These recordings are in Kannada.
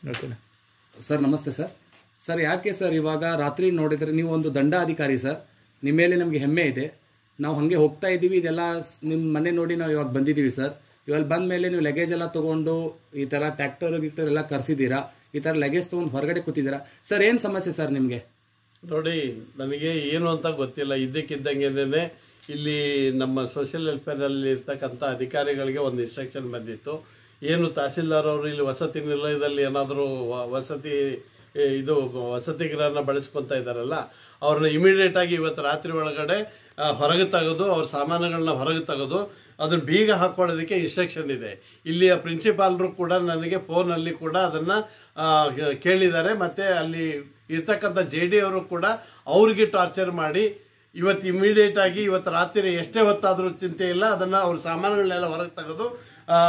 ಓಕೆ ಸರ್ ನಮಸ್ತೆ ಸರ್ ಸರ್ ಯಾಕೆ ಸರ್ ಇವಾಗ ರಾತ್ರಿ ನೋಡಿದರೆ ನೀವು ಒಂದು ದಂಡಾಧಿಕಾರಿ ಸರ್ ನಿಮ್ಮ ಮೇಲೆ ನಮಗೆ ಹೆಮ್ಮೆ ಇದೆ ನಾವು ಹಾಗೆ ಹೋಗ್ತಾ ಇದ್ದೀವಿ ಇದೆಲ್ಲ ಸ್- ನಿಮ್ಮ ಮನೆ ನೋಡಿ ನಾವು ಇವಾಗ ಬಂದಿದ್ದೀವಿ ಸರ್ ಇವಾಗ ಬಂದ ಮೇಲೆ ನೀವು ಲಗೇಜ್ ಎಲ್ಲ ತೊಗೊಂಡು ಈ ಥರ ಟ್ಯಾಕ್ಟರ್ ಗಿಕ್ಟರ್ ಎಲ್ಲ ಕರೆಸಿದ್ದೀರಾ ಈ ಥರ ಲಗೇಜ್ ತೊಗೊಂಡು ಹೊರಗಡೆ ಕೂತಿದ್ದೀರಾ ಸರ್ ಏನು ಸಮಸ್ಯೆ ಸರ್ ನಿಮಗೆ ನೋಡಿ ನನಗೆ ಏನು ಅಂತ ಗೊತ್ತಿಲ್ಲ ಇದ್ದಕ್ಕಿದ್ದಂಗೆನೆ ಇಲ್ಲಿ ನಮ್ಮ ಸೋಷಿಯಲ್ ವೆಲ್ಫೇರಲ್ಲಿ ಇರ್ತಕ್ಕಂಥ ಅಧಿಕಾರಿಗಳಿಗೆ ಒಂದು ಇನ್ಸ್ಟ್ರಕ್ಷನ್ ಬಂದಿತ್ತು ಏನು ತಹಸೀಲ್ದಾರ್ ಅವರು ಇಲ್ಲಿ ವಸತಿ ನಿಲಯದಲ್ಲಿ ಏನಾದರೂ ವಸತಿ ಏ, ಇದು ವಸತಿ ಗೃಹನ ಬಳಸ್ಕೊತಾ ಇದ್ದಾರಲ್ಲ ಅವ್ರನ್ನ ಇಮಿಡಿಯೇಟ್ ಆಗಿ ಇವತ್ತು ರಾತ್ರಿ ಒಳಗಡೆ ಆ, ಹೊರಗೆ ತೆಗೆದು ಅವ್ರ ಸಾಮಾನುಗಳನ್ನ ಹೊರಗೆ ತೆಗೆದು ಅದನ್ನ ಬೀಗ ಹಾಕೊಳ್ಳೋದಕ್ಕೆ ಇನ್ಸ್ಟ್ರಕ್ಷನ್ ಇದೆ ಇಲ್ಲಿಯ ಪ್ರಿನ್ಸಿಪಾಲ್ರು ಕೂಡ ನನಗೆ ಫೋನಲ್ಲಿ ಕೂಡ ಅದನ್ನ ಆ, ಕೇಳಿದ್ದಾರೆ ಮತ್ತೆ ಅಲ್ಲಿ ಇರ್ತಕ್ಕಂಥ ಜೆ ಡಿ ಅವರು ಕೂಡ ಅವ್ರಿಗೆ ಟಾರ್ಚರ್ ಮಾಡಿ ಇವತ್ತು ಇಮಿಡಿಯೇಟ್ ಆಗಿ ಇವತ್ತು ರಾತ್ರಿ ಎಷ್ಟೇ ಹೊತ್ತಾದರೂ ಚಿಂತೆ ಇಲ್ಲ ಅದನ್ನ ಅವ್ರ ಸಾಮಾನುಗಳನ್ನೆಲ್ಲ ಹೊರಗೆ ತೆಗೆದು ಆ,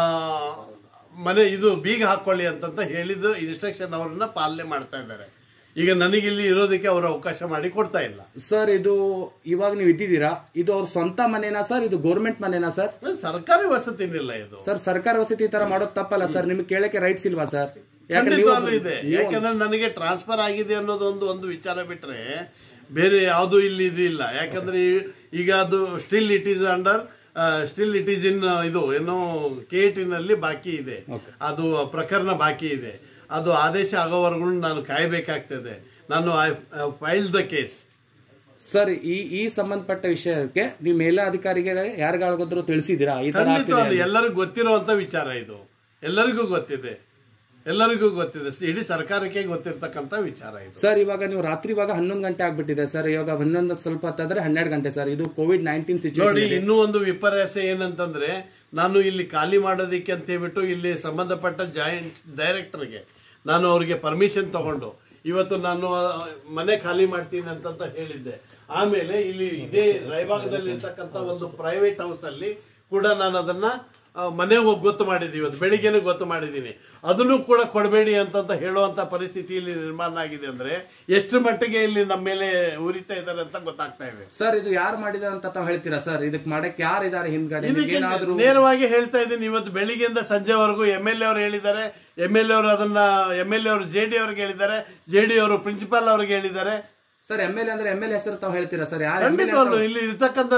ಮನೆ ಇದು ಬೀಗ ಹಾಕೊಳ್ಳಿ ಅಂತಂತ ಹೇಳಿದ್ದು ಇನ್ಸ್ಟ್ರಕ್ಷನ್ ಅವ್ರನ್ನ ಪಾಲನೆ ಮಾಡ್ತಾ ಇದ್ದಾರೆ ಈಗ ನನಗಿಲ್ಲಿ ಇರೋದಕ್ಕೆ ಅವರು ಅವಕಾಶ ಮಾಡಿ ಕೊಡ್ತಾ ಇಲ್ಲ ಸರ್ ಇದು ಇವಾಗ ನೀವು ಇದ್ದಿದ್ದೀರಾ ಇದು ಅವ್ರ ಸ್ವಂತ ಮನೆನಾ ಸರ್ ಇದು ಗೌರ್ಮೆಂಟ್ ಮನೆನಾ ಸರ್ ಸರ್ಕಾರಿ ವಸತಿ ಇಲ್ಲ ಇದು ಸರ್ ಸರ್ಕಾರ ವಸತಿ ಈ ಥರ ಮಾಡೋದು ತಪ್ಪಲ್ಲ ಸರ್ ನಿಮ್ಗೆ ಕೇಳಕ್ಕೆ ರೈಟ್ಸ್ ಇಲ್ವಾ ಸರ್ ಯಾಕಂದ್ರೆ ಖಂಡಿತವಾಗ್ಲೂ ನೀವು ಇದೆ ಯಾಕಂದ್ರೆ ನನಗೆ ಟ್ರಾನ್ಸ್ಫರ್ ಆಗಿದೆ ಅನ್ನೋದೊಂದು ಒಂದು ವಿಚಾರ ಬಿಟ್ರೆ ಬೇರೆ ಯಾವುದು ಇಲ್ಲಿ ಇದು ಇಲ್ಲ ಯಾಕಂದ್ರೆ ಈ- ಈಗ ಅದು still it is under still it is in ಇದು ಏನು ಕೆ ನಲ್ಲಿ ಬಾಕಿ ಇದೆ ಅದು ಪ್ರಕರಣ ಬಾಕಿ ಇದೆ ಅದು ಆದೇಶ ಆಗೋವರೆಗೂ ನಾನು ಕಾಯಬೇಕಾಗ್ತದೆ ನಾನು ಫೈಲ್ ದ ಕೇಸ್ ಸರ್ ಈ ಈ ಸಂಬಂಧಪಟ್ಟ ವಿಷಯಕ್ಕೆ ನೀವು ಮೇಲಾಧಿಕಾರಿಗೆ ಯಾರಿಗಾದ್ರೂ ತಿಳಿಸಿದ್ದೀರಾ ಈ ತರ ಖಂಡಿತವಾಗ್ಲೂ ಎಲ್ಲರಿಗೂ ಗೊತ್ತಿರುವಂತ ವಿಚಾರ ಇದು ಎಲ್ಲರಿಗೂ ಗೊತ್ತಿದೆ ಎಲ್ಲರಿಗೂ ಗೊತ್ತಿದೆ ಇಡೀ ಸರ್ಕಾರಕ್ಕೆ ಗೊತ್ತಿರ್ತಕ್ಕಂಥ ವಿಚಾರ ಇದು ಸರ್ ಇವಾಗ ನೀವು ರಾತ್ರಿ ಇವಾಗ ಹನ್ನೊಂದು ಗಂಟೆ ಆಗ್ಬಿಟ್ಟಿದೆ ಸರ್ ಇವಾಗ ಹನ್ನೊಂದು ಸ್ವಲ್ಪ ಹೊತ್ತಾದ್ರೆ ಹನ್ನೆರಡು ಗಂಟೆ ಸರ್ ಇದು ಕೋವಿಡ್ ನೈನ್ಟೀನ್ ನೋಡಿ ಸಿಚುವೇಶನ್ ಇನ್ನೂ ಒಂದು ವಿಪರ್ಯಾಸ ಏನಂತಂದ್ರೆ ನಾನು ಇಲ್ಲಿ ಖಾಲಿ ಮಾಡೋದಿಕ್ಕೆ ಅಂತ ಹೇಳ್ಬಿಟ್ಟು ಇಲ್ಲಿ ಸಂಬಂಧಪಟ್ಟ ಜಾಯಿಂಟ್ ಡೈರೆಕ್ಟರ್ಗೆ ನಾನು ಅವರಿಗೆ ಪರ್ಮಿಷನ್ ತಗೊಂಡು ಇವತ್ತು ನಾನು ಆ, ಮನೆ ಖಾಲಿ ಮಾಡ್ತೀನಿ ಅಂತಂತ ಹೇಳಿದ್ದೆ ಆಮೇಲೆ ಇಲ್ಲಿ ಇದೇ ರಾಯಭಾಗದಲ್ಲಿ ಇರ್ತಕ್ಕಂಥ ಒಂದು ಪ್ರೈವೇಟ್ ಹೌಸ್ ಅಲ್ಲಿ ಕೂಡ ನಾನು ಅದನ್ನ ಆ, ಮನೆ ಹೋಗಿ ಗೊತ್ತು ಮಾಡಿದ್ದೀವಿ ಇವತ್ತು ಬೆಳಿಗ್ಗೆನೆ ಗೊತ್ತು ಮಾಡಿದ್ದೀನಿ ಅದನ್ನು ಕೂಡ ಕೊಡಬೇಡಿ ಅಂತಂತ ಹೇಳುವಂತ ಪರಿಸ್ಥಿತಿ ಇಲ್ಲಿ ನಿರ್ಮಾಣ ಆಗಿದೆ ಅಂದ್ರೆ ಎಷ್ಟು ಮಟ್ಟಿಗೆ ಇಲ್ಲಿ ನಮ್ಮ ಮೇಲೆ ಉರಿತಾ ಇದ್ದಾರೆ ಅಂತ ಗೊತ್ತಾಗ್ತಾ ಇದೆ ಸರ್ ಇದು ಯಾರು ಮಾಡಿದಾರೆ ಅಂತ ತಾವು ಹೇಳ್ತೀರಾ ಸರ್ ಇದಕ್ಕೆ ಮಾಡಕ್ಕೆ ಯಾರು ಇದಾರೆ ಹಿಂದ್ಗಡೆ ಇದಕ್ಕೆ ಏನಾದ್ರು ನೇರವಾಗಿ ಹೇಳ್ತಾ ಇದ್ದೀನಿ ಇವತ್ತು ಬೆಳಿಗ್ಗೆಯಿಂದ ಸಂಜೆವರೆಗೂ ಎಂ ಎಲ್ ಎ ಅವರು ಹೇಳಿದ್ದಾರೆ ಎಂ ಎಲ್ ಎ ಅವರು ಅದನ್ನ ಎಂ ಎಲ್ ಎ ಅವರು ಜೆ ಡಿ ಅವ್ರಿಗೆ ಹೇಳಿದ್ದಾರೆ ಜೆ ಡಿ ಅವರು ಪ್ರಿನ್ಸಿಪಾಲ್ ಅವ್ರಿಗೆ ಹೇಳಿದ್ದಾರೆ ಸರ್ ಎಮ್ ಎಲ್ ಅಂದ್ರೆ ಎಮ್ ಎಲ್ ಹೆಸರು ತಾವು ಹೇಳ್ತೀರಾ ಸರ್ ಯಾರು ಎಮ್ ಎಲ್ ಖಂಡಿತವಾಗ್ಲು ಇಲ್ಲಿ ಇರ್ತಕ್ಕಂಥ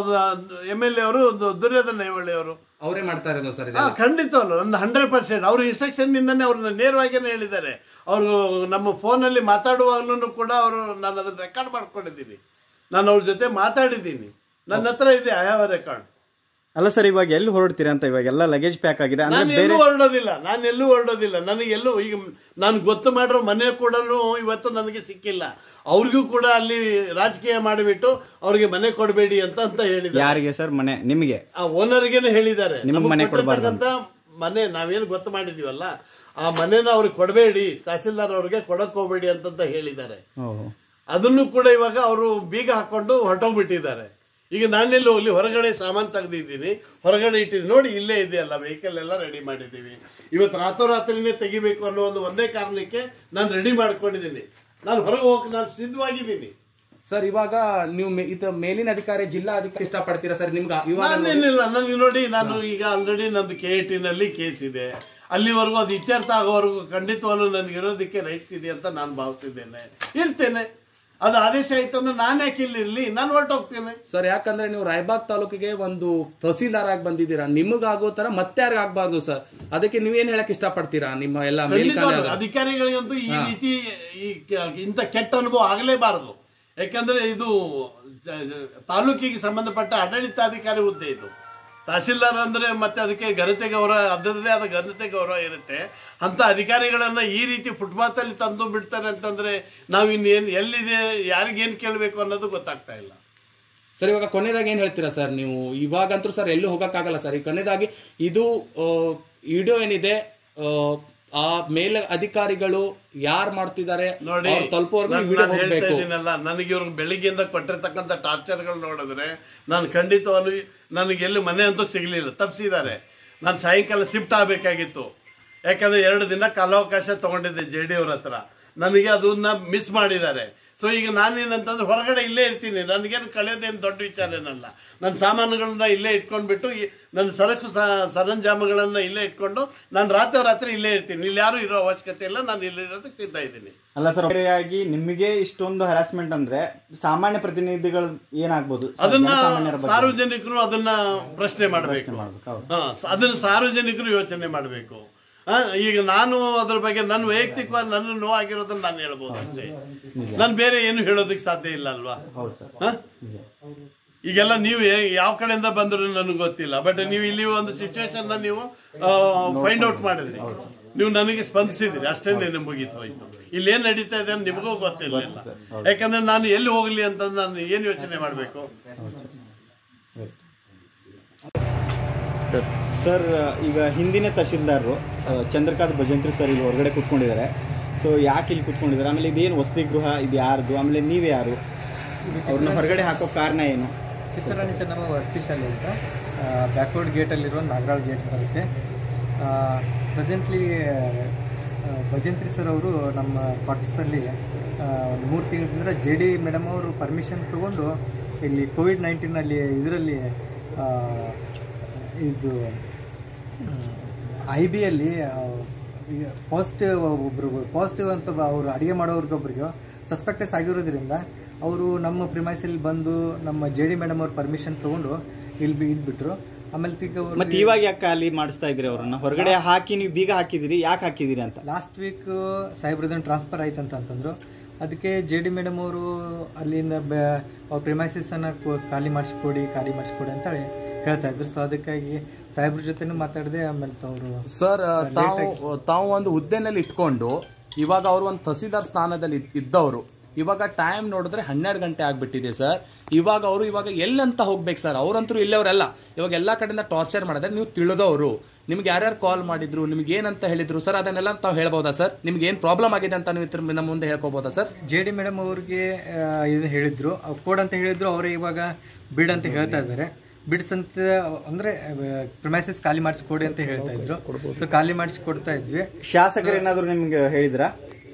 ಎಂ ಎಲ್ ಎ ಅವರು ಒಂದು ದುರ್ಯೋಧನ ಐವಳ್ಳಿ ಅವರು ಅವರೇ ಮಾಡ್ತಾ ಇರೋದು ಸರ್ ಹಾ, ಇದೆಲ್ಲ ಖಂಡಿತವಲ್ಲ ನನ್ನ ಹಂಡ್ರೆಡ್ ಪರ್ಸೆಂಟ್ ಅವ್ರ ಇನ್ಸ್ಟ್ರಕ್ಷನ್ ನಿಂದನೇ ಅವ್ರನ್ನ ನೇರವಾಗಿನೇ ಹೇಳಿದ್ದಾರೆ ಅವರು ನಮ್ಮ ಫೋನಲ್ಲಿ ಮಾತಾಡುವಾಗಲೂ ಕೂಡ ಅವರು ನಾನು ಅದನ್ನ ರೆಕಾರ್ಡ್ ಮಾಡ್ಕೊಂಡಿದ್ದೀನಿ ನಾನು ಅವ್ರ ಜೊತೆ ಮಾತಾಡಿದ್ದೀನಿ ನನ್ನ ಹತ್ರ ಇದೆ ಐ ಹ್ಯಾವ್ ರೆಕಾರ್ಡ್ ಅಲ್ಲ ಸರ್ ಇವಾಗ ಎಲ್ಲಿ ಹೊರಡ್ತೀರಾ ಅಂತ ಇವಾಗ ಎಲ್ಲ ಲಗೇಜ್ ಪ್ಯಾಕ್ ಆಗಿದೆ ಅಂದ್ರೆ ನಾನು ಎಲ್ಲೂ ಹೊರಡೋದಿಲ್ಲ ನಾನು ಎಲ್ಲೂ ಹೊರಡೋದಿಲ್ಲ ನನಗೆ ಎಲ್ಲೂ ಈಗ ನಾನು ಗೊತ್ತು ಮಾಡಿರೋ ಮನೆ ಕೂಡ ಇವತ್ತು ನನಗೆ ಸಿಕ್ಕಿಲ್ಲ ಅವ್ರಿಗೂ ಕೂಡ ಅಲ್ಲಿ ರಾಜಕೀಯ ಮಾಡಿಬಿಟ್ಟು ಅವ್ರಿಗೆ ಮನೆ ಕೊಡಬೇಡಿ ಅಂತ ಅಂತ ಹೇಳಿದ್ದಾರೆ ಯಾರಿಗೆ ಸರ್ ಮನೆ ನಿಮಗೆ ಆ ಓನರ್ಗೆನೆ ಹೇಳಿದ್ದಾರೆ ನಿಮ್ಗೆ ನಮಗೆ ಮನೆ ಕೊಡ್ಬಾರ್ದು ಕೊಟ್ಟಿರ್ತಕ್ಕಂಥ ಮನೆ ನಾವೇನು ಗೊತ್ತು ಮಾಡಿದೀವಲ್ಲ ಆ ಮನೆನ ಅವ್ರಿಗೆ ಕೊಡಬೇಡಿ ತಹಸೀಲ್ದಾರ್ ಅವ್ರಿಗೆ ಕೊಡಕ್ ಹೋಗ್ಬೇಡಿ ಅಂತಂತ ಹೇಳಿದ್ದಾರೆ ಓಹೋ ಅದನ್ನು ಕೂಡ ಇವಾಗ ಅವರು ಬೀಗ ಹಾಕೊಂಡು ಹೊರಟೋಗ್ಬಿಟ್ಟಿದ್ದಾರೆ ಈಗ ನಾನೆಲ್ಲಿ ಹೋಗ್ಲಿ ಹೊರಗಡೆ ಸಾಮಾನು ತೆಗೆದಿದ್ದೀನಿ ಹೊರಗಡೆ ಇಟ್ಟಿದ್ದೀನಿ ನೋಡಿ ಇಲ್ಲೇ ಇದೆಯಲ್ಲ ವೆಹಿಕಲ್ ಎಲ್ಲ ರೆಡಿ ಮಾಡಿದ್ದೀವಿ ಇವತ್ತು ರಾತ್ರೋರಾತ್ರಿನೇ ತೆಗಿಬೇಕು ಅನ್ನೋ ಒಂದು ಒಂದೇ ಕಾರಣಕ್ಕೆ ನಾನು ರೆಡಿ ಮಾಡ್ಕೊಂಡಿದ್ದೀನಿ ನಾನು ಹೊರಗೆ ಹೋಗಕ್ಕೆ ನಾನು ಸಿದ್ಧವಾಗಿದ್ದೀನಿ ಸರ್ ಇವಾಗ ನೀವು ಮೇ- ಇದು ಮೇಲಿನ ಅಧಿಕಾರಿ ಜಿಲ್ಲಾ ಅಧಿಕಾರಿ ಇಷ್ಟಪಡ್ತೀರಾ ಸರ್ ನಿಮ್ಗೆ ಇವಾಗ ನಾನೇನಿಲ್ಲ ನನಗೆ ನೋಡಿ ನಾನು ಈಗ ಆಲ್ರೆಡಿ ನಂದು ಕೆ ಟಿ ನಲ್ಲಿ ಕೇಸ್ ಇದೆ ಅಲ್ಲಿವರೆಗೂ ಅದು ಇತ್ಯರ್ಥ ಆಗೋವರೆಗೂ ಖಂಡಿತವಾಗ್ಲೂ ನನಗೆ ಇರೋದಕ್ಕೆ ರೈಟ್ಸ್ ಇದೆ ಅಂತ ನಾನು ಭಾವಿಸಿದ್ದೇನೆ ಇರ್ತೇನೆ ಅದು ಆದೇಶ ಆಯ್ತು ಅಂದ್ರೆ ನಾನು ಯಾಕೆ ಇಲ್ಲಿ ಇರ್ಲಿ ನಾನು ಹೊರಟೋಗ್ತೇನೆ ಸರ್ ಯಾಕಂದ್ರೆ ನೀವು ರಾಯಬಾಗ್ ತಾಲೂಕಿಗೆ ಒಂದು ತಹಸೀಲ್ದಾರ್ ಆಗಿ ಬಂದಿದ್ದೀರಾ ನಿಮಗಾಗೋ ತರ ಮತ್ತೆ ಯಾರಿಗ ಆಗ್ಬಾರ್ದು ಸರ್ ಅದಕ್ಕೆ ನೀವೇನ್ ಹೇಳಕ್ ಇಷ್ಟಪಡ್ತೀರಾ ನಿಮ್ಮ ಎಲ್ಲ ಮೇಲ್ಕಾಲ ಖಂಡಿತವಾಗ್ಲೂ ಅಧಿಕಾರಿಗಳಿಗಂತೂ ಈ ರೀತಿ ಈ ಕ- ಇಂಥ ಕೆಟ್ಟ ಅನುಭವ ಆಗಲೇಬಾರದು ಯಾಕಂದ್ರೆ ಇದು ಜ- ಜ- ತಾಲೂಕಿಗೆ ಸಂಬಂಧಪಟ್ಟ ಆಡಳಿತಾಧಿಕಾರಿ ಹುದ್ದೆ ಇದು ತಹಸೀಲ್ದಾರ್ ಅಂದ್ರೆ ಮತ್ತೆ ಅದಕ್ಕೆ ಘನತೆ ಗೌರವ ಅದರದೇ ಆದ ಘನತೆ ಗೌರವ ಇರುತ್ತೆ ಅಂತ ಅಧಿಕಾರಿಗಳನ್ನ ಈ ರೀತಿ ಫುಟ್ಪಾತ್ ಅಲ್ಲಿ ತಂದು ಬಿಡ್ತಾರೆ ಅಂತಂದ್ರೆ ನಾವ್ ಇನ್ನೇನ್ ಎಲ್ಲಿದೆ ಯಾರಿಗೇನ್ ಕೇಳಬೇಕು ಅನ್ನೋದು ಗೊತ್ತಾಗ್ತಾ ಇಲ್ಲ ಸರ್ ಇವಾಗ ಕೊನೆದಾಗಿ ಏನ್ ಹೇಳ್ತೀರಾ ಸರ್ ನೀವು ಇವಾಗಂತೂ ಸರ್ ಎಲ್ಲೂ ಹೋಗಕ್ಕಾಗಲ್ಲ ಸರ್ ಈ ಕೊನೆದಾಗಿ ಇದು ವಿಡಿಯೋ ಏನಿದೆ ಆ, ಆ ಮೇಲ ಅಧಿಕಾರಿಗಳು ಯಾರು ಮಾಡ್ತಿದ್ದಾರೆ ನೋಡಿ ಅವ್ರು ತಲುಪುವವರೆಗೂ ಈ ನಾನ್- ವಿಡಿಯೋ ನಾನ್ ಹೇಳ್ತಾ ಹೋಗ್ಬೇಕು ಇದ್ದೀನಲ್ಲ ನನಗೆ ಇವ್ರಿಗೆ ಬೆಳಿಗ್ಗೆಯಿಂದ ಕೊಟ್ಟಿರ್ತಕ್ಕಂಥ ಟಾರ್ಚರ್ಗಳು ನೋಡಿದ್ರೆ ನಾನು ಖಂಡಿತವಾಗ್ಲೂ ನನಗೆ ಎಲ್ಲಿ ಮನೆ ಅಂತೂ ಸಿಗಲಿಲ್ಲ ತಪ್ಪಿಸಿದ್ದಾರೆ ನಾನು ಸಾಯಂಕಾಲ ಶಿಫ್ಟ್ ಆಗಬೇಕಾಗಿತ್ತು ಯಾಕಂದ್ರೆ ಎರಡು ದಿನ ಕಾಲಾವಕಾಶ ತಗೊಂಡಿದ್ದೆ ಜೆ ಡಿ ಅವ್ರ ಹತ್ರ ನನಗೆ ಅದನ್ನ ಮಿಸ್ ಮಾಡಿದ್ದಾರೆ ಸೊ ಈಗ ನಾನೇನಂತಂದ್ರೆ ಹೊರಗಡೆ ಇಲ್ಲೇ ಇರ್ತೀನಿ ನನಗೇನು ಕಳೆಯೋದೇನು ದೊಡ್ಡ ವಿಚಾರ ಏನಲ್ಲ ನನ್ನ ಸಾಮಾನುಗಳನ್ನ ಇಲ್ಲೇ ಇಟ್ಕೊಂಡ್ಬಿಟ್ಟು ಈ- ನನ್ನ ಸರಕು ಸ- ಸರಂಜಾಮಗಳನ್ನ ಇಲ್ಲೇ ಇಟ್ಕೊಂಡು ನಾನು ರಾತ್ರಿ ರಾತ್ರಿ ಇಲ್ಲೇ ಇರ್ತೀನಿ ಇಲ್ಲಿ ಯಾರು ಇರೋ ಅವಶ್ಯಕತೆ ಇಲ್ಲ ನಾನು ಇಲ್ಲಿರೋದಕ್ಕೆ ಸಿದ್ಧ ಇದ್ದೀನಿ ಅಲ್ಲ ಸರ್ ಬೇರೆಯಾಗಿ ನಿಮಗೆ ಇಷ್ಟೊಂದು ಹರಾಸ್ಮೆಂಟ್ ಅಂದ್ರೆ ಸಾಮಾನ್ಯ ಪ್ರತಿನಿಧಿಗಳು ಏನಾಗ್ಬೋದು ಅದನ್ನ ಸಾಮಾನ್ಯರ ಬಗ್ಗೆ ಸಾರ್ವಜನಿಕರು ಅದನ್ನ ಪ್ರಶ್ನೆ ಮಾಡಬೇಕು ಮಾಡ್ಬೇಕು ಹೌದು. ಹಾ, ಸ- ಅದನ್ನ ಸಾರ್ವಜನಿಕರು ಯೋಚನೆ ಮಾಡಬೇಕು ಈಗ ನಾನು ಅದ್ರ ಬಗ್ಗೆ ನನ್ನ ವೈಯಕ್ತಿಕವಾಗಿ ನನ್ನ ನೋವಾಗಿರೋದನ್ನ ನಾನು ಹೇಳ್ಬೋದು ಅಷ್ಟೇ ನಾನು ಬೇರೆ ಏನು ಹೇಳೋದಕ್ಕೆ ಸಾಧ್ಯ ಇಲ್ಲ ಅಲ್ವಾ ಹೌದು ಸರ್ ಹ? ಈಗೆಲ್ಲ ನೀವು ಯಾ- ಯಾವ ಕಡೆಯಿಂದ ಬಂದ್ರು ನನಗೆ ಗೊತ್ತಿಲ್ಲ ಬಟ್ ನೀವು ಇಲ್ಲಿ ಒಂದು ಸಿಚುವೇಶನ್ ನೀವು ಫೈಂಡ್ ಔಟ್ ಮಾಡಿದ್ರಿ ನೀವು ನನಗೆ ಸ್ಪಂದಿಸಿದ್ರಿ ಅಷ್ಟೇ ನಿಮಗೆ ಮುಗೀತು ಹೋಯ್ತು ಇಲ್ಲಿ ಏನ್ ನಡೀತಾ ಇದೆ ಅಂತ ನಿಮಗೂ ಗೊತ್ತಿರಲಿಲ್ಲ ಯಾಕಂದ್ರೆ ನಾನು ಎಲ್ಲಿ ಹೋಗ್ಲಿ ಅಂತ ನಾನು ಏನ್ ಯೋಚನೆ ಮಾಡಬೇಕು ಸರ್ ಸರ್ ಈಗ ಹಿಂದಿನ ತಹಶೀಲ್ದಾರರು ಆ, ಚಂದ್ರಕಾಂತ್ ಭಜಂತ್ರಿ ಸರ್ ಇಲ್ಲಿ ಹೊರಗಡೆ ಕೂತ್ಕೊಂಡಿದ್ದಾರೆ ಸೊ ಯಾಕೆ ಇಲ್ಲಿ ಕೂತ್ಕೊಂಡಿದ್ದಾರೆ ಆಮೇಲೆ ಇದೇನು ವಸತಿ ಗೃಹ ಇದು ಯಾರ್ದು ಆಮೇಲೆ ನೀವೇ ಯಾರು ಅವ್ರನ್ನ ಹೊರಗಡೆ ಹಾಕೋ ಕಾರಣ ಏನು ಕಿತ್ತೂರಾಣಿ ಚೆನ್ನಮ್ಮ ವಸತಿ ಶಾಲೆ ಅಂತ ಬ್ಯಾಕ್ವರ್ಡ್ ಗೇಟಲ್ಲಿರುವ ನಾಗರಾಳ್ ಗೇಟ್ ಬರುತ್ತೆ ಪ್ರೆಸೆಂಟ್ಲಿ ಭಜಂತ್ರಿ ಸರ್ ಅವರು ನಮ್ಮ ಕ್ವಾರ್ಟರ್ಸಲ್ಲಿ ಒಂದು ಮೂರು ತಿಂಗಳಿಂದ ಜೆ ಡಿ ಮೇಡಮ್ ಅವರು ಪರ್ಮಿಷನ್ ತಗೊಂಡು ಇಲ್ಲಿ ಕೋವಿಡ್ ನೈನ್ಟೀನಲ್ಲಿ ಇದರಲ್ಲಿ ಇದು ಐ ಬಿಯಲ್ಲಿ ಪಾಸಿಟಿವ್ ಒಬ್ರು ಪಾಸಿಟಿವ್ ಅಂತ ಬ- ಅವರು ಅಡುಗೆ ಮಾಡೋರ್ಗೊಬ್ರಿಗೆ ಸಸ್ಪೆಕ್ಟಸ್ ಆಗಿರೋದ್ರಿಂದ ಅವರು ನಮ್ಮ ಪ್ರಿಮೈಸಲ್ಲಿ ಬಂದು ನಮ್ಮ ಜೆ ಡಿ ಮೇಡಮ್ ಅವ್ರ ಪರ್ಮಿಷನ್ ತೊಗೊಂಡು ಇಲ್ಲಿ ಬಿ ಇದ್ಬಿಟ್ರು ಆಮೇಲೆ ತಿರ್ಗಿ ಅವ್ರು ಮತ್ತೆ ಇವಾಗ ಯಾಕೆ ಅಲ್ಲಿ ಮಾಡಿಸ್ತಾ ಇದ್ರಿ ಅವ್ರನ್ನ ಹೊರಗಡೆ ಹಾಕಿ ನೀವು ಬೀಗ ಹಾಕಿದಿರಿ ಯಾಕೆ ಹಾಕಿದಿರಿ ಅಂತ ಲಾಸ್ಟ್ ವೀಕ್ ಸಾಹೇಬ್ರದನ್ನು ಟ್ರಾನ್ಸ್ಫರ್ ಆಯ್ತಂತ ಅಂತಂದ್ರು ಅದಕ್ಕೆ ಜೆ ಡಿ ಮೇಡಮ್ ಅವರು ಅಲ್ಲಿಂದ ಬ ಅವ್ರ ಪ್ರಿಮೈಸಸ್ಸನ್ನು ಖಾಲಿ ಮಾಡಿಸ್ಕೊಡಿ ಖಾಲಿ ಮಾಡಿಸ್ಕೊಡಿ ಅಂತ ಹೇಳಿ ಹೇಳ್ತಾ ಇದ್ರು ಸೊ ಅದಕ್ಕಾಗಿ ಸಾಹೇಬ್ರ ಜೊತೆನೂ ಮಾತಾಡಿದೆ ಆಮೇಲೆ ಅವರು ಸರ್ ತಾವು ತಾವು ಒಂದು ಹುದ್ದೆನಲ್ಲಿ ಇಟ್ಕೊಂಡು ಇವಾಗ ಅವರು ಒಂದು ತಹಸೀಲ್ದಾರ್ ಸ್ಥಾನದಲ್ಲಿ ಇದ್- ಇದ್ದವರು ಇವಾಗ ಟೈಮ್ ನೋಡಿದ್ರೆ ಹನ್ನೆರಡು ಗಂಟೆ ಆಗ್ಬಿಟ್ಟಿದೆ ಸರ್ ಇವಾಗ ಅವರು ಇವಾಗ ಎಲ್ಲಂತ ಹೋಗ್ಬೇಕು ಸರ್ ಅವ್ರಂತರೂ ಇಲ್ಲವರೆಲ್ಲ ಇವಾಗ ಎಲ್ಲ ಕಡೆಯಿಂದ ಟಾರ್ಚರ್ ಮಾಡಿದ್ರೆ ನೀವು ತಿಳಿದವರು ನಿಮ್ಗೆ ಯಾರ್ಯಾರು ಕಾಲ್ ಮಾಡಿದ್ರು ನಿಮ್ಗೆ ಏನಂತ ಹೇಳಿದ್ರು ಸರ್ ಅದನ್ನೆಲ್ಲ ತಾವು ಹೇಳ್ಬೋದಾ ಸರ್ ನಿಮ್ಗೆ ಏನು ಪ್ರಾಬ್ಲಮ್ ಆಗಿದೆ ಅಂತ ನೀವು ಇದ್ರ ನಮ್ಮ ಮುಂದೆ ಹೇಳ್ಕೋಬೋದಾ ಸರ್ ಜೆ ಡಿ ಮೇಡಮ್ ಅವ್ರಿಗೆ ಆ, ಇದು ಹೇಳಿದ್ರು ಅವ್ರು ಕೊಡ್ ಅಂತ ಹೇಳಿದ್ರು ಅವರೇ ಇವಾಗ ಬಿಡ್ ಅಂತ ಹೇಳ್ತಾ ಇದ್ದಾರೆ ಬಿಡ್ಸ್ ಅಂತ ಅಂದ್ರೆ ಪ್ರೊಮೈಸಸ್ ಖಾಲಿ ಮಾಡಿಸ್ಕೊಡಿ ಅಂತ ಹೇಳ್ತಾ ಇದ್ರು ಸೊ ಖಾಲಿ ಮಾಡಿಸಿ ಕೊಡ್ತಾ ಇದ್ವಿ ಶಾಸಕರು ಏನಾದ್ರು ನಿಮ್ಗೆ ಹೇಳಿದ್ರಾ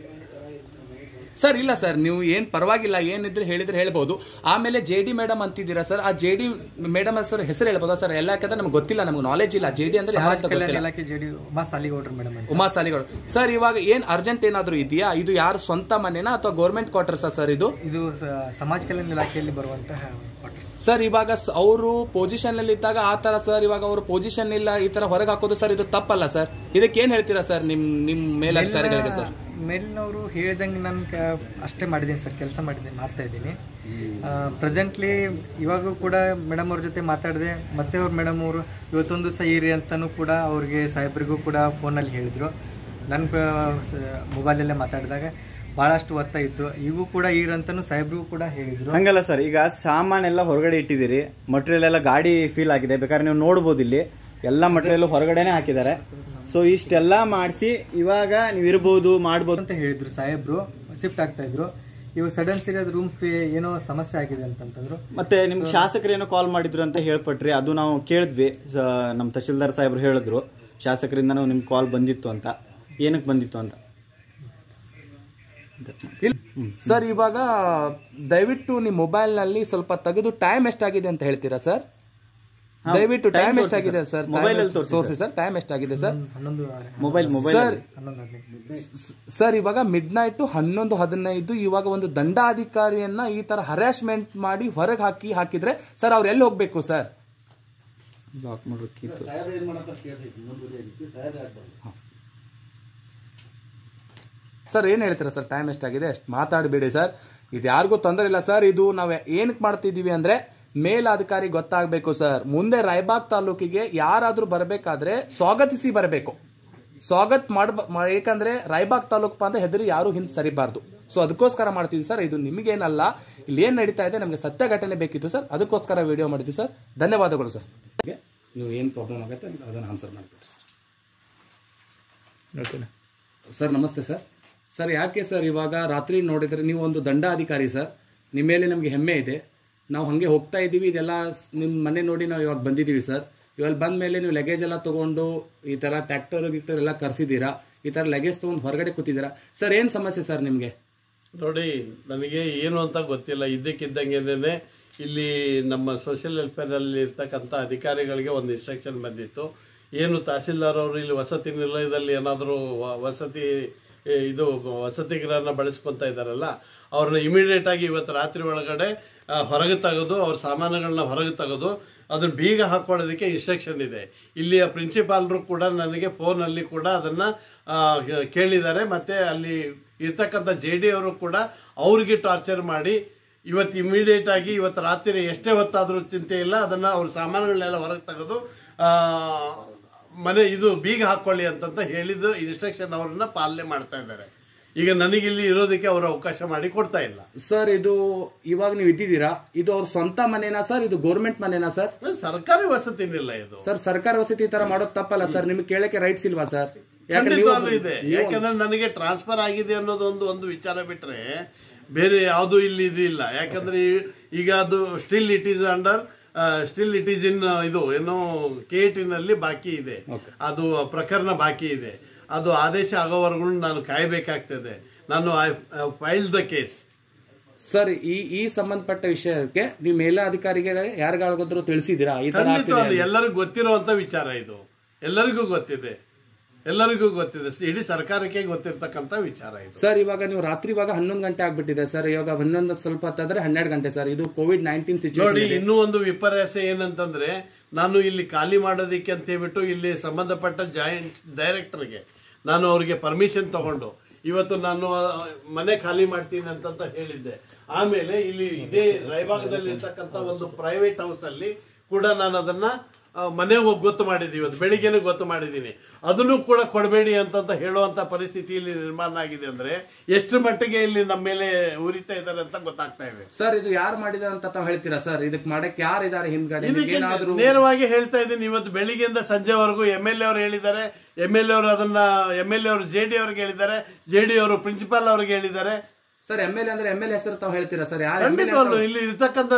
ಸರ್ ಇಲ್ಲ ಸರ್ ನೀವು ಏನ್ ಪರವಾಗಿಲ್ಲ ಏನಿದ್ರೆ ಹೇಳಿದ್ರೆ ಹೇಳ್ಬೋದು ಆಮೇಲೆ ಜೆ ಡಿ ಮೇಡಮ್ ಅಂತಿದ್ದೀರಾ ಸರ್ ಆ ಜೆ ಡಿ ಮೇಡಮ್ ಸರ್ ಹೆಸರು ಹೇಳ್ಬೋದಾ ಸರ್ ಎಲ್ಲ ಯಾಕಂದ್ರೆ ನಮ್ಗೆ ಗೊತ್ತಿಲ್ಲ ನಮ್ಗೆ ನಾಲೆಜ್ ಇಲ್ಲ ಜೆ ಡಿ ಅಂದ್ರೆ ಯಾರು ಸಮಾಜ ಅಂತ ಕಲ್ಯಾಣ ಗೊತ್ತಿಲ್ಲ ಇಲಾಖೆ ಜೆ ಡಿ ಉಮಾ ಸಾಲಿಗೌಡ್ರು ಮೇಡಮ್ ಅಂತ ಉಮಾ ಸಾಲಿಗಳು ಸರ್ ಇವಾಗ ಏನ್ ಅರ್ಜೆಂಟ್ ಏನಾದ್ರು ಇದೆಯಾ ಇದು ಯಾರು ಸ್ವಂತ ಮನೆನಾ ಅಥವಾ ಗೌರ್ಮೆಂಟ್ ಕ್ವಾರ್ಟರ್ಸಾ ಸರ್ ಇದು ಇದು ಸ- ಸಮಾಜ ಕಲ್ಯಾಣ ಇಲಾಖೆಯಲ್ಲಿ ಬರುವಂತಹ quarters. ಸರ್ ಇವಾಗ ಅವರು ಪೊಸಿಷನ್ ಅಲ್ಲಿ ಇದ್ದಾಗ ಆ ತರ ಸರ್ ಇವಾಗ ಅವರು ಪೊಸಿಷನ್ ಇಲ್ಲ ಈ ತರ ಹೊರಗೆ ಹಾಕೋದು ಸರ್ ಇದು ತಪ್ಪಲ್ಲ ಸರ್ ಇದಕ್ಕೆ ಏನ್ ಹೇಳ್ತೀರಾ ಸರ್ ನಿಮ್ ನಿಮ್ ಮೇಲಧಿಕಾರಿಗಳಿಗೆ ಸರ್ ಮೇಲಿನವರು ಹೇಳಿದಂಗೆ ನಾನು ಕ- ಅಷ್ಟೇ ಮಾಡಿದ್ದೀನಿ ಸರ್ ಕೆಲಸ ಮಾಡಿದ್ದೀನಿ ಮಾಡ್ತಾ ಇದ್ದೀನಿ ಪ್ರೆಸೆಂಟ್ಲಿ ಇವಾಗೂ ಕೂಡ ಮೇಡಮ್ ಅವ್ರ ಜೊತೆ ಮಾತಾಡಿದೆ ಮತ್ತೆ ಅವ್ರ ಮೇಡಮ್ ಅವರು ಇವತ್ತೊಂದು ದಿವಸ ಇರಿ ಅಂತಲೂ ಕೂಡ ಅವ್ರಿಗೆ ಸಾಹೇಬ್ರಿಗೂ ಕೂಡ ಫೋನಲ್ಲಿ ಹೇಳಿದರು ನನ್ನ ಮೊಬೈಲಲ್ಲೇ ಮಾತಾಡಿದಾಗ ಭಾಳಷ್ಟು ಒತ್ತಾಯಿತ್ತು ಈಗೂ ಕೂಡ ಇರಿ ಅಂತಲೂ ಸಾಹೇಬ್ರಿಗೂ ಕೂಡ ಹೇಳಿದರು ಹಂಗಲ್ಲ ಸರ್ ಈಗ ಸಾಮಾನೆಲ್ಲ ಹೊರಗಡೆ ಇಟ್ಟಿದ್ದೀರಿ ಮಟೀರಿಯಲ್ ಎಲ್ಲ ಗಾಡಿ ಫೀಲ್ ಆಗಿದೆ ಬೇಕಾದ್ರೆ ನೀವು ನೋಡ್ಬೋದು ಇಲ್ಲಿ ಎಲ್ಲ ಮಟೀರಿಯಲ್ ಹೊರಗಡೆನೆ ಹಾಕಿದ್ದಾರೆ ಸೊ ಇಷ್ಟೆಲ್ಲ ಮಾಡಿಸಿ ಇವಾಗ ನೀವು ಇರ್ಬೋದು ಮಾಡ್ಬೋದು ಅಂತ ಹೇಳಿದ್ರು ಸಾಹೇಬ್ರು ಶಿಫ್ಟ್ ಆಗ್ತಾ ಇದ್ರು ಇವಾಗ ಸಡನ್ ಸರಿ ಅದು ರೂಮ್ ಏನೋ ಸಮಸ್ಯೆ ಆಗಿದೆ ಅಂತಂತಂದ್ರು ಮತ್ತೆ ನಿಮ್ಗೆ ಶಾಸಕರು ಏನೋ ಕಾಲ್ ಮಾಡಿದ್ರು ಅಂತ ಹೇಳ್ಪಟ್ರಿ ಅದು ನಾವು ಕೇಳಿದ್ವಿ ಸ- ನಮ್ಮ ತಹಶೀಲ್ದಾರ್ ಸಾಹೇಬ್ರು ಹೇಳಿದ್ರು ಶಾಸಕರಿಂದ ನಿಮ್ಗೆ ಕಾಲ್ ಬಂದಿತ್ತು ಅಂತ ಏನಕ್ಕೆ ಬಂದಿತ್ತು ಅಂತ ಇಲ್ಲ ಸರ್ ಇವಾಗ ದಯವಿಟ್ಟು ನಿಮ್ಮ ಮೊಬೈಲ್ ನಲ್ಲಿ ಸ್ವಲ್ಪ ತೆಗೆದು ಟೈಮ್ ಎಷ್ಟಾಗಿದೆ ಅಂತ ಹೇಳ್ತೀರಾ ಸರ್ ದಯವಿಟ್ಟು ಟೈಮ್ ಎಷ್ಟಾಗಿದೆ ಸರ್ Mobile ಅಲ್ಲಿ ತೋರ್ಸಿ ತೋರಿಸಿ ಸರ್ ಟೈಮ್ ಎಷ್ಟಾಗಿದೆ ಸರ್ ಹನ್ನೊಂದು ಮೊಬೈಲ್ ಮೊಬೈಲ್ ಸರ್ ಹನ್ನೊಂದು ಹದಿನೈದು ಸರ್ ಇವಾಗ ಮಿಡ್ ನೈಟ್ ಹನ್ನೊಂದು ಹದಿನೈದು ಇವಾಗ ಒಂದು ದಂಡಾಧಿಕಾರಿಯನ್ನ ಈ ತರ ಹರಾಸ್ಮೆಂಟ್ ಮಾಡಿ ಹೊರಗೆ ಹಾಕಿ ಹಾಕಿದ್ರೆ ಸರ್ ಅವ್ರು ಎಲ್ಲಿ ಹೋಗ್ಬೇಕು ಸರ್ ಬ್ಲಾಕ್ ಮಾಡೋಕ್ಕಿತ್ತು ಸರ್ ಏನು ಹೇಳ್ತೀರಾ ಸರ್ ಟೈಮ್ ಎಷ್ಟಾಗಿದೆ ಅಷ್ಟು ಮಾತಾಡಬೇಡಿ ಸರ್ ಇದು ಯಾರಿಗೂ ತೊಂದರೆ ಇಲ್ಲ ಸರ್ ಇದು ನಾವು ಏನಕ್ಕೆ ಮಾಡ್ತಿದ್ದೀವಿ ಅಂದ್ರೆ ಮೇಲಾಧಿಕಾರಿ ಗೊತ್ತಾಗಬೇಕು ಸರ್ ಮುಂದೆ ರಾಯಬಾಗ್ ತಾಲೂಕಿಗೆ ಯಾರಾದರೂ ಬರಬೇಕಾದ್ರೆ ಸ್ವಾಗತಿಸಿ ಬರಬೇಕು ಸ್ವಾಗತ್ ಮಾಡ ಏಕೆಂದ್ರೆ ರಾಯಬಾಗ್ ತಾಲೂಕು ಅಂದ್ರೆ ಹೆದರಿ ಯಾರು ಹಿಂದೆ ಸರಿಬಾರ್ದು ಸೊ ಅದಕ್ಕೋಸ್ಕರ ಮಾಡ್ತಿದ್ವಿ ಸರ್ ಇದು ನಿಮಗೇನಲ್ಲ ಇಲ್ಲಿ ಏನು ನಡೀತಾ ಇದೆ ನಮಗೆ ಸತ್ಯ ಘಟನೆ ಬೇಕಿತ್ತು ಸರ್ ಅದಕ್ಕೋಸ್ಕರ ವಿಡಿಯೋ ಮಾಡಿದ್ವಿ ಸರ್ ಧನ್ಯವಾದಗಳು ಸರ್ ನೀವು ಏನು ಪ್ರಾಬ್ಲಮ್ ಆಗುತ್ತೆ ಅದನ್ನು ಆನ್ಸರ್ ಮಾಡಿಬಿಡ್ರಿ ಸರ್ ಸರ್ ನಮಸ್ತೆ ಸರ್ ಸರ್ ಯಾಕೆ ಸರ್ ಇವಾಗ ರಾತ್ರಿ ನೋಡಿದರೆ ನೀವು ಒಂದು ದಂಡಾಧಿಕಾರಿ ಸರ್ ನಿಮ್ಮ ಮೇಲೆ ನಮಗೆ ಹೆಮ್ಮೆ ಇದೆ ನಾವು ಹಾಗೆ ಹೋಗ್ತಾ ಇದ್ದೀವಿ ಇದೆಲ್ಲ ನಿಮ್ಮ ಮನೆ ನೋಡಿ ನಾವು ಇವಾಗ ಬಂದಿದ್ದೀವಿ ಸರ್ ಇವಾಗ ಬಂದ ಮೇಲೆ ನೀವು ಲಗೇಜ್ ಎಲ್ಲ ತೊಗೊಂಡು ಈ ಥರ ಟ್ಯಾಕ್ಟರ್ ಗಿಕ್ಟರ್ ಎಲ್ಲ ಕರೆಸಿದ್ದೀರಾ ಈ ಥರ ಲಗೇಜ್ ತೊಗೊಂಡು ಹೊರಗಡೆ ಕೂತಿದ್ದೀರಾ ಸರ್ ಏನು ಸಮಸ್ಯೆ ಸರ್ ನಿಮಗೆ ನೋಡಿ ನನಗೆ ಏನು ಅಂತ ಗೊತ್ತಿಲ್ಲ ಇದ್ದಕ್ಕಿದ್ದಂಗೆನೇ ಇಲ್ಲಿ ನಮ್ಮ ಸೋಷಿಯಲ್ ವೆಲ್ಫೇರಲ್ಲಿ ಇರ್ತಕ್ಕಂಥ ಅಧಿಕಾರಿಗಳಿಗೆ ಒಂದು ಇನ್ಸ್ಟ್ರಕ್ಷನ್ ಬಂದಿತ್ತು ಏನು ತಹಸೀಲ್ದಾರ್ ಅವರು ಇಲ್ಲಿ ವಸತಿ ನಿಲಯದಲ್ಲಿ ಏನಾದರೂ ವಸತಿ ಏ, ಇದು ವಸತಿ ಗೃಹನ ಬಳಸ್ಕೊತಾ ಇದ್ದಾರಲ್ಲ ಅವ್ರನ್ನ ಇಮಿಡಿಯೇಟ್ ಆಗಿ ಇವತ್ತು ರಾತ್ರಿ ಒಳಗಡೆ ಆ, ಹೊರಗೆ ತೆಗೆದು ಅವ್ರ ಸಾಮಾನುಗಳನ್ನ ಹೊರಗೆ ತೆಗೆದು ಅದನ್ನ ಬೀಗ ಹಾಕೊಳ್ಳೋದಕ್ಕೆ ಇನ್ಸ್ಟ್ರಕ್ಷನ್ ಇದೆ ಇಲ್ಲಿಯ ಪ್ರಿನ್ಸಿಪಾಲ್ರು ಕೂಡ ನನಗೆ ಫೋನಲ್ಲಿ ಕೂಡ ಅದನ್ನ ಆ, ಕೇಳಿದ್ದಾರೆ ಮತ್ತೆ ಅಲ್ಲಿ ಇರ್ತಕ್ಕಂಥ ಜೆ ಡಿ ಅವರು ಕೂಡ ಅವ್ರಿಗೆ ಟಾರ್ಚರ್ ಮಾಡಿ ಇವತ್ತು ಇಮಿಡಿಯೇಟ್ ಆಗಿ ಇವತ್ತು ರಾತ್ರಿ ಎಷ್ಟೇ ಹೊತ್ತಾದರೂ ಚಿಂತೆ ಇಲ್ಲ ಅದನ್ನ ಅವ್ರ ಸಾಮಾನುಗಳನ್ನೆಲ್ಲ ಹೊರಗೆ ತೆಗೆದು ಆ, ಮನೆ ಇದು ಬೀಗ ಹಾಕೊಳ್ಳಿ ಅಂತಂತ ಹೇಳಿದ್ದು ಇನ್ಸ್ಟ್ರಕ್ಷನ್ ಅವ್ರನ್ನ ಪಾಲನೆ ಮಾಡ್ತಾ ಇದ್ದಾರೆ ಈಗ ನನಗಿಲ್ಲಿ ಇರೋದಕ್ಕೆ ಅವರು ಅವಕಾಶ ಮಾಡಿ ಕೊಡ್ತಾ ಇಲ್ಲ ಸರ್ ಇದು ಇವಾಗ ನೀವು ಇದ್ದಿದ್ದೀರಾ ಇದು ಅವ್ರ ಸ್ವಂತ ಮನೆನಾ ಸರ್ ಇದು ಗೌರ್ಮೆಂಟ್ ಮನೆನಾ ಸರ್ ಸರ್ಕಾರಿ ವಸತಿನಿಲ್ಲ ಇದು ಸರ್ ಸರ್ಕಾರ ವಸತಿ ಈ ತರ ಮಾಡೋದು ತಪ್ಪಲ್ಲ ಸರ್ ನಿಮ್ಗೆ ಕೇಳಕ್ಕೆ ರೈಟ್ಸ್ ಇಲ್ವಾ ಸರ್ ಯಾಕಂದ್ರೆ ಖಂಡಿತವಾಗ್ಲೂ ನೀವು- ಇದೆ ಯಾಕಂದ್ರೆ ನನಗೆ ಟ್ರಾನ್ಸ್ಫರ್ ಆಗಿದೆ ಅನ್ನೋದೊಂದು ಒಂದು ವಿಚಾರ ಬಿಟ್ರೆ ಬೇರೆ ಯಾವುದು ಇಲ್ಲಿ ಇದು ಇಲ್ಲ ಯಾಕಂದ್ರೆ ಈ- ಈಗ ಅದು still it is under still it is in ಇದು ಏನೋ ಕೆ ನಲ್ಲಿ ಬಾಕಿ ಇದೆ ಅದು ಪ್ರಕರಣ ಬಾಕಿ ಇದೆ ಅದು ಆದೇಶ ಆಗೋವರೆಗೂ ನಾನು ಕಾಯಬೇಕಾಗ್ತದೆ ನಾನು ಫೈಲ್ ದ ಕೇಸ್ ಸರ್ ಈ ಈ ಸಂಬಂಧಪಟ್ಟ ವಿಷಯಕ್ಕೆ ನೀವು ಮೇಲಾಧಿಕಾರಿಗೆ ಯಾರಿಗಾದ್ರೂ ತಿಳಿಸಿದ್ದೀರಾ ಈ ತರ ಖಂಡಿತ ಆಗ್ತಿದೆ ಅಂತ? ಎಲ್ಲರಿಗೂ ಗೊತ್ತಿರುವಂತ ವಿಚಾರ ಇದು ಎಲ್ಲರಿಗೂ ಗೊತ್ತಿದೆ ಎಲ್ಲರಿಗೂ ಗೊತ್ತಿದೆ ಇಡೀ ಸರ್ಕಾರಕ್ಕೆ ಗೊತ್ತಿರ್ತಕ್ಕಂಥ ವಿಚಾರ ಇದು ಸರ್ ಇವಾಗ ನೀವು ರಾತ್ರಿ ಇವಾಗ ಹನ್ನೊಂದು ಗಂಟೆ ಆಗ್ಬಿಟ್ಟಿದೆ ಸರ್ ಇವಾಗ ಹನ್ನೊಂದು ಸ್ವಲ್ಪ ಹೊತ್ತಾದ್ರೆ ಹನ್ನೆರಡು ಗಂಟೆ ಸರ್ ಇದು ಕೋವಿಡ್ ನೈನ್ಟೀನ್ ನೋಡಿ ಸಿಚುವೇಶನ್ ಇನ್ನೂ ಒಂದು ವಿಪರ್ಯಾಸ ಏನಂತಂದ್ರೆ ನಾನು ಇಲ್ಲಿ ಖಾಲಿ ಮಾಡೋದಿಕ್ಕೆ ಅಂತ ಹೇಳ್ಬಿಟ್ಟು ಇಲ್ಲಿ ಸಂಬಂಧಪಟ್ಟ ಜಾಯಿಂಟ್ ಡೈರೆಕ್ಟರ್ಗೆ ನಾನು ಅವ್ರಿಗೆ ಪರ್ಮಿಷನ್ ತಗೊಂಡು ಇವತ್ತು ನಾನು ಆ, ಮನೆ ಖಾಲಿ ಮಾಡ್ತೀನಿ ಅಂತಂತ ಹೇಳಿದ್ದೆ ಆಮೇಲೆ ಇಲ್ಲಿ ಇದೇ ರಾಯಭಾಗದಲ್ಲಿ ಇರ್ತಕ್ಕಂಥ ಒಂದು ಪ್ರೈವೇಟ್ ಹೌಸ್ ಅಲ್ಲಿ ಕೂಡ ನಾನು ಅದನ್ನ ಆ, ಮನೆ ಹೋಗಿ ಗೊತ್ತು ಮಾಡಿದ್ದೀವಿ ಇವತ್ತು ಬೆಳಿಗ್ಗೆನೆ ಗೊತ್ತು ಮಾಡಿದ್ದೀನಿ ಅದನ್ನು ಕೂಡ ಕೊಡಬೇಡಿ ಅಂತಂತ ಹೇಳುವಂತ ಪರಿಸ್ಥಿತಿ ಇಲ್ಲಿ ನಿರ್ಮಾಣ ಆಗಿದೆ ಅಂದ್ರೆ ಎಷ್ಟು ಮಟ್ಟಿಗೆ ಇಲ್ಲಿ ನಮ್ಮ ಮೇಲೆ ಉರಿತಾ ಇದ್ದಾರೆ ಅಂತ ಗೊತ್ತಾಗ್ತಾ ಇದೆ ಸರ್ ಇದು ಯಾರು ಮಾಡಿದಾರೆ ಅಂತ ತಾವು ಹೇಳ್ತೀರಾ ಸರ್ ಇದಕ್ಕೆ ಮಾಡಕ್ಕೆ ಯಾರು ಇದಾರೆ ಹಿಂದ್ಗಡೆ ಇದಕ್ಕೆ ಏನಾದ್ರು ನೇರವಾಗಿ ಹೇಳ್ತಾ ಇದ್ದೀನಿ ಇವತ್ತು ಬೆಳಿಗ್ಗೆಯಿಂದ ಸಂಜೆವರೆಗೂ ಎಂ ಎಲ್ ಎ ಅವರು ಹೇಳಿದ್ದಾರೆ ಎಂ ಎಲ್ ಎ ಅವರು ಅದನ್ನ ಎಂ ಎಲ್ ಎ ಅವರು ಜೆ ಡಿ ಅವ್ರಿಗೆ ಹೇಳಿದ್ದಾರೆ ಜೆ ಡಿ ಅವರು ಪ್ರಿನ್ಸಿಪಾಲ್ ಅವ್ರಿಗೆ ಹೇಳಿದ್ದಾರೆ ಸರ್ ಎಮ್ ಎಲ್ ಎ ಅಂದ್ರೆ ಎಮ್ ಎಲ್ ಎ ಹೆಸರು ತಾವು ಹೇಳ್ತೀರಾ ಸರ್ ಯಾರು ಎಮ್ ಎಲ್ ಎ ಖಂಡಿತವಾಗ್ಲು ಇಲ್ಲಿ ಇರ್ತಕ್ಕಂಥ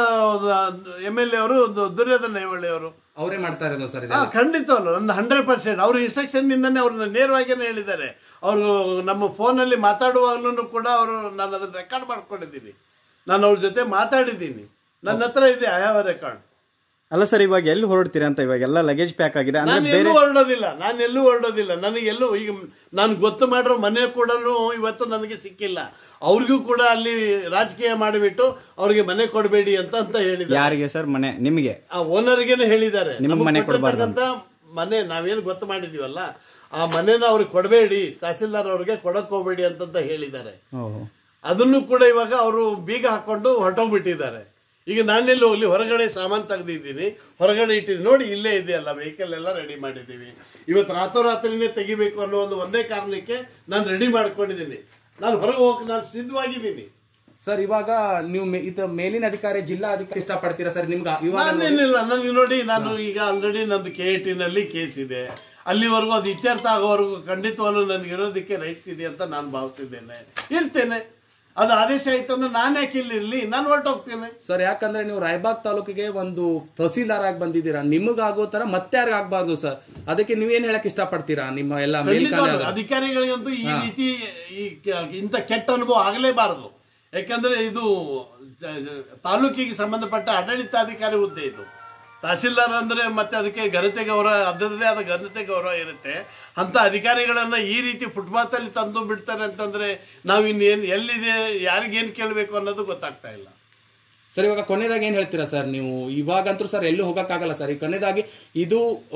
ಎಂ ಎಲ್ ಎ ಅವರು ಒಂದು ದುರ್ಯೋಧನ ಐವಳ್ಳಿ ಅವರು ಅವರೇ ಮಾಡ್ತಾ ಇರೋದು ಸರ್ ಹಾ, ಇದೆಲ್ಲ ಖಂಡಿತವಲ್ಲ ನನ್ನ ಹಂಡ್ರೆಡ್ ಪರ್ಸೆಂಟ್ ಅವ್ರ ಇನ್ಸ್ಟ್ರಕ್ಷನ್ ನಿಂದನೇ ಅವ್ರನ್ನ ನೇರವಾಗಿನೇ ಹೇಳಿದ್ದಾರೆ ಅವರು ನಮ್ಮ ಫೋನಲ್ಲಿ ಮಾತಾಡುವಾಗಲೂ ಕೂಡ ಅವರು ನಾನು ಅದನ್ನ ರೆಕಾರ್ಡ್ ಮಾಡ್ಕೊಂಡಿದ್ದೀನಿ ನಾನು ಅವ್ರ ಜೊತೆ ಮಾತಾಡಿದ್ದೀನಿ ನನ್ನ ಹತ್ರ ಇದೆ ಐ ಹ್ಯಾವ್ ರೆಕಾರ್ಡ್ ಅಲ್ಲ ಸರ್ ಇವಾಗ ಎಲ್ಲಿ ಹೊರಡ್ತೀರಾ ಅಂತ ಇವಾಗ ಎಲ್ಲ ಲಗೇಜ್ ಪ್ಯಾಕ್ ಆಗಿದೆ ಅಂದ್ರೆ ನಾನು ಎಲ್ಲೂ ಹೊರಡೋದಿಲ್ಲ ನಾನು ಎಲ್ಲೂ ಹೊರಡೋದಿಲ್ಲ ನನಗೆ ಎಲ್ಲೂ ಈಗ ನಾನು ಗೊತ್ತು ಮಾಡಿರೋ ಮನೆ ಕೂಡ ಇವತ್ತು ನನಗೆ ಸಿಕ್ಕಿಲ್ಲ ಅವ್ರಿಗೂ ಕೂಡ ಅಲ್ಲಿ ರಾಜಕೀಯ ಮಾಡಿಬಿಟ್ಟು ಅವ್ರಿಗೆ ಮನೆ ಕೊಡಬೇಡಿ ಅಂತ ಅಂತ ಹೇಳಿದ್ದಾರೆ ಯಾರಿಗೆ ಸರ್ ಮನೆ ನಿಮಗೆ ಆ ಓನರ್ಗೆನೆ ಹೇಳಿದ್ದಾರೆ ನಿಮ್ಗೆ ನಮಗೆ ಮನೆ ಕೊಡ್ಬಾರ್ದು ಕೊಟ್ಟಿರ್ತಕ್ಕಂಥ ಮನೆ ನಾವೇನು ಗೊತ್ತು ಮಾಡಿದೀವಲ್ಲ ಆ ಮನೆನ ಅವ್ರಿಗೆ ಕೊಡಬೇಡಿ ತಹಸೀಲ್ದಾರ್ ಅವ್ರಿಗೆ ಕೊಡಕ್ ಹೋಗ್ಬೇಡಿ ಅಂತಂತ ಹೇಳಿದ್ದಾರೆ ಓಹೋ ಅದನ್ನು ಕೂಡ ಇವಾಗ ಅವರು ಬೀಗ ಹಾಕೊಂಡು ಹೊರಟೋಗ್ಬಿಟ್ಟಿದ್ದಾರೆ ಈಗ ನಾನೆಲ್ಲಿ ಹೋಗ್ಲಿ ಹೊರಗಡೆ ಸಾಮಾನು ತೆಗೆದಿದ್ದೀನಿ ಹೊರಗಡೆ ಇಟ್ಟಿದ್ದೀನಿ ನೋಡಿ ಇಲ್ಲೇ ಇದೆಯಲ್ಲ ವೆಹಿಕಲ್ ಎಲ್ಲ ರೆಡಿ ಮಾಡಿದ್ದೀವಿ ಇವತ್ತು ರಾತ್ರೋರಾತ್ರಿನೇ ತೆಗಿಬೇಕು ಅನ್ನೋ ಒಂದು ಒಂದೇ ಕಾರಣಕ್ಕೆ ನಾನು ರೆಡಿ ಮಾಡ್ಕೊಂಡಿದ್ದೀನಿ ನಾನು ಹೊರಗೆ ಹೋಗಕ್ಕೆ ನಾನು ಸಿದ್ಧವಾಗಿದ್ದೀನಿ ಸರ್ ಇವಾಗ ನೀವು ಮೇ- ಇದು ಮೇಲಿನ ಅಧಿಕಾರಿ ಜಿಲ್ಲಾ ಅಧಿಕಾರಿ ಇಷ್ಟಪಡ್ತೀರಾ ಸರ್ ನಿಮ್ಗೆ ಇವಾಗ ನಾನೇನಿಲ್ಲ ನನಗೆ ನೋಡಿ ನಾನು ಈಗ ಆಲ್ರೆಡಿ ನಂದು ಕೆ ಎ ನಲ್ಲಿ ಕೇಸ್ ಇದೆ ಅಲ್ಲಿವರೆಗೂ ಅದು ಇತ್ಯರ್ಥ ಆಗೋವರೆಗೂ ಖಂಡಿತವಾಗ್ಲೂ ನನಗೆ ಇರೋದಕ್ಕೆ ರೈಟ್ಸ್ ಇದೆ ಅಂತ ನಾನು ಭಾವಿಸಿದ್ದೇನೆ ಇರ್ತೇನೆ ಅದು ಆದೇಶ ಆಯ್ತು ಅಂದ್ರೆ ನಾನು ಯಾಕೆ ಇಲ್ಲಿ ಇರ್ಲಿ ನಾನು ಹೊರಟೋಗ್ತೇನೆ ಸರ್ ಯಾಕಂದ್ರೆ ನೀವು ರಾಯಬಾಗ್ ತಾಲೂಕಿಗೆ ಒಂದು ತಹಸೀಲ್ದಾರ್ ಆಗಿ ಬಂದಿದ್ದೀರಾ ನಿಮಗಾಗೋ ತರ ಮತ್ತೆ ಯಾರಿಗ ಆಗ್ಬಾರ್ದು ಸರ್ ಅದಕ್ಕೆ ನೀವೇನ್ ಹೇಳಕ್ ಇಷ್ಟಪಡ್ತೀರಾ ನಿಮ್ಮ ಎಲ್ಲ ಮೇಲ್ಕಾನೆ ಖಂಡಿತವಾಗ್ಲೂ ಅಧಿಕಾರಿಗಳಿಗಂತೂ ಈ ರೀತಿ ಈ ಕ- ಇಂಥ ಕೆಟ್ಟ ಅನುಭವ ಆಗಲೇಬಾರದು ಯಾಕಂದ್ರೆ ಇದು ಜ- ಜ- ತಾಲೂಕಿಗೆ ಸಂಬಂಧಪಟ್ಟ ಆಡಳಿತಾಧಿಕಾರಿ ಹುದ್ದೆ ಇದು ತಹಸೀಲ್ದಾರ್ ಅಂದ್ರೆ ಮತ್ತೆ ಅದಕ್ಕೆ ಘನತೆ ಗೌರವ ಅದರದೇ ಆದ ಘನತೆ ಗೌರವ ಇರುತ್ತೆ ಅಂತ ಅಧಿಕಾರಿಗಳನ್ನ ಈ ರೀತಿ ಫುಟ್ಪಾತ್ ಅಲ್ಲಿ ತಂದು ಬಿಡ್ತಾರೆ ಅಂತಂದ್ರೆ ನಾವು ಇನ್ನೇನ್ ಎಲ್ಲಿದೆ ಯಾರಿಗೇನ್ ಕೇಳಬೇಕು ಅನ್ನೋದು ಗೊತ್ತಾಗ್ತಾ ಇಲ್ಲ ಸರ್ ಇವಾಗ ಕೊನೆಯದಾಗಿ ಏನ್ ಹೇಳ್ತೀರಾ ಸರ್ ನೀವು ಇವಾಗಂತೂ ಸರ್ ಎಲ್ಲೂ ಹೋಗಕ್ಕಾಗಲ್ಲ ಸರ್ ಈ ಕೊನೆಯದಾಗಿ ಇದು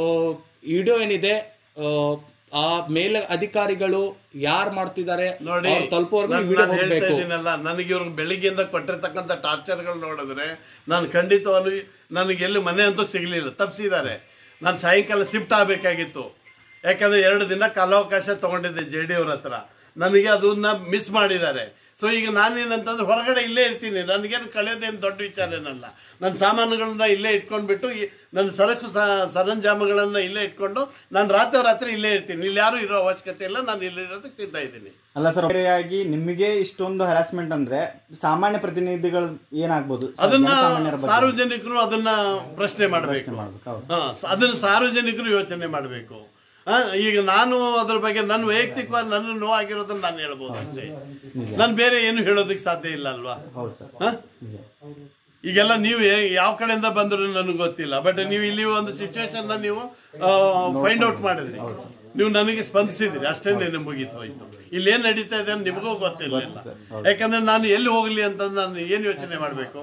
ವಿಡಿಯೋ ಏನಿದೆ ಆ, ಆ ಮೇಲ್ ಅಧಿಕಾರಿಗಳು ಯಾರು ಮಾಡ್ತಿದ್ದಾರೆ ನೋಡಿ ಅವ್ರು ತಲುಪುವವರೆಗೂ ನಾನ್- ವಿಡಿಯೋ ನಾನ್ ಹೇಳ್ತಾ ಹೋಗ್ಬೇಕು ಇದ್ದೀನಲ್ಲ ನನಗೆ ಇವ್ರಿಗೆ ಬೆಳಿಗ್ಗೆಯಿಂದ ಕೊಟ್ಟಿರ್ತಕ್ಕಂಥ ಟಾರ್ಚರ್ಗಳು ನೋಡಿದ್ರೆ ನಾನು ಖಂಡಿತವಾಗ್ಲೂ ನನಗೆ ಎಲ್ಲಿ ಮನೆ ಅಂತೂ ಸಿಗಲಿಲ್ಲ ತಪ್ಪಿಸಿದ್ದಾರೆ ನಾನು ಸಾಯಂಕಾಲ ಶಿಫ್ಟ್ ಆಗಬೇಕಾಗಿತ್ತು ಯಾಕಂದ್ರೆ ಎರಡು ದಿನ ಕಾಲಾವಕಾಶ ತಗೊಂಡಿದ್ದೆ ಜೆ ಡಿ ಅವ್ರ ಹತ್ರ ನನಗೆ ಅದನ್ನ ಮಿಸ್ ಮಾಡಿದ್ದಾರೆ ಸೊ ಈಗ ನಾನೇನಂತಂದ್ರೆ ಹೊರಗಡೆ ಇಲ್ಲೇ ಇರ್ತೀನಿ ನನಗೇನು ಕಳೆಯೋದೇನು ದೊಡ್ಡ ವಿಚಾರ ಏನಲ್ಲ ನನ್ನ ಸಾಮಾನುಗಳನ್ನ ಇಲ್ಲೇ ಇಟ್ಕೊಂಡ್ಬಿಟ್ಟು ಈ- ನನ್ನ ಸರಕು ಸ- ಸರಂಜಾಮಗಳನ್ನ ಇಲ್ಲೇ ಇಟ್ಕೊಂಡು ನಾನು ರಾತ್ರಿ ರಾತ್ರಿ ಇಲ್ಲೇ ಇರ್ತೀನಿ ಇಲ್ಲಿ ಯಾರು ಇರೋ ಅವಶ್ಯಕತೆ ಇಲ್ಲ ನಾನು ಇಲ್ಲಿರೋದಕ್ಕೆ ಸಿದ್ಧ ಇದ್ದೀನಿ ಅಲ್ಲ ಸರ್ ಬೇರೆಯಾಗಿ ನಿಮಗೆ ಇಷ್ಟೊಂದು ಹರಾಸ್ಮೆಂಟ್ ಅಂದ್ರೆ ಸಾಮಾನ್ಯ ಪ್ರತಿನಿಧಿಗಳು ಏನಾಗ್ಬೋದು ಸರ್, ಅದನ್ನ ಜನಸಾಮಾನ್ಯರ ಬಗ್ಗೆ ಸಾರ್ವಜನಿಕರು ಅದನ್ನ ಪ್ರಶ್ನೆ ಮಾಡಬೇಕು ಮಾಡ್ಬೇಕು, ಹೌದು. ಹಾ, ಸ- ಅದನ್ನ ಸಾರ್ವಜನಿಕರು ಯೋಚನೆ ಮಾಡಬೇಕು ಆ, ಈಗ ನಾನು ಅದ್ರ ಬಗ್ಗೆ ನನ್ನ ವೈಯಕ್ತಿಕವಾಗಿ ನನ್ನ ನೋವಾಗಿರೋದನ್ನ ನಾನು ಹೇಳ್ಬೋದು ಅಷ್ಟೇ ನಾನು ಬೇರೆ ಏನು ಹೇಳೋದಕ್ಕೆ ಸಾಧ್ಯ ಇಲ್ಲ ಅಲ್ವಾ ಹೌದು ಸರ್ ಆ? ಈಗೆಲ್ಲ ನೀವು ಯಾ- ಯಾವ ಕಡೆಯಿಂದ ಬಂದ್ರು ನನಗೆ ಗೊತ್ತಿಲ್ಲ ಬಟ್ ನೀವು ಇಲ್ಲಿ ಒಂದು ಸಿಚುವೇಶನ್ ನೀವು ಫೈಂಡ್ ಔಟ್ ಮಾಡಿದ್ರಿ ನೀವು ನನಗೆ ಸ್ಪಂದಿಸಿದ್ರಿ ಅಷ್ಟೇ ನೆನೆ ಮುಗೀತು ಹೋಯ್ತು ಇಲ್ಲಿ ಏನ್ ನಡೀತಾ ಇದೆ ಅಂತ ನಿಮಗೂ ಗೊತ್ತಿರಲಿಲ್ಲ ಯಾಕಂದ್ರೆ ನಾನು ಎಲ್ಲಿ ಹೋಗ್ಲಿ ಅಂತ ನಾನು ಏನ್ ಯೋಚನೆ ಮಾಡಬೇಕು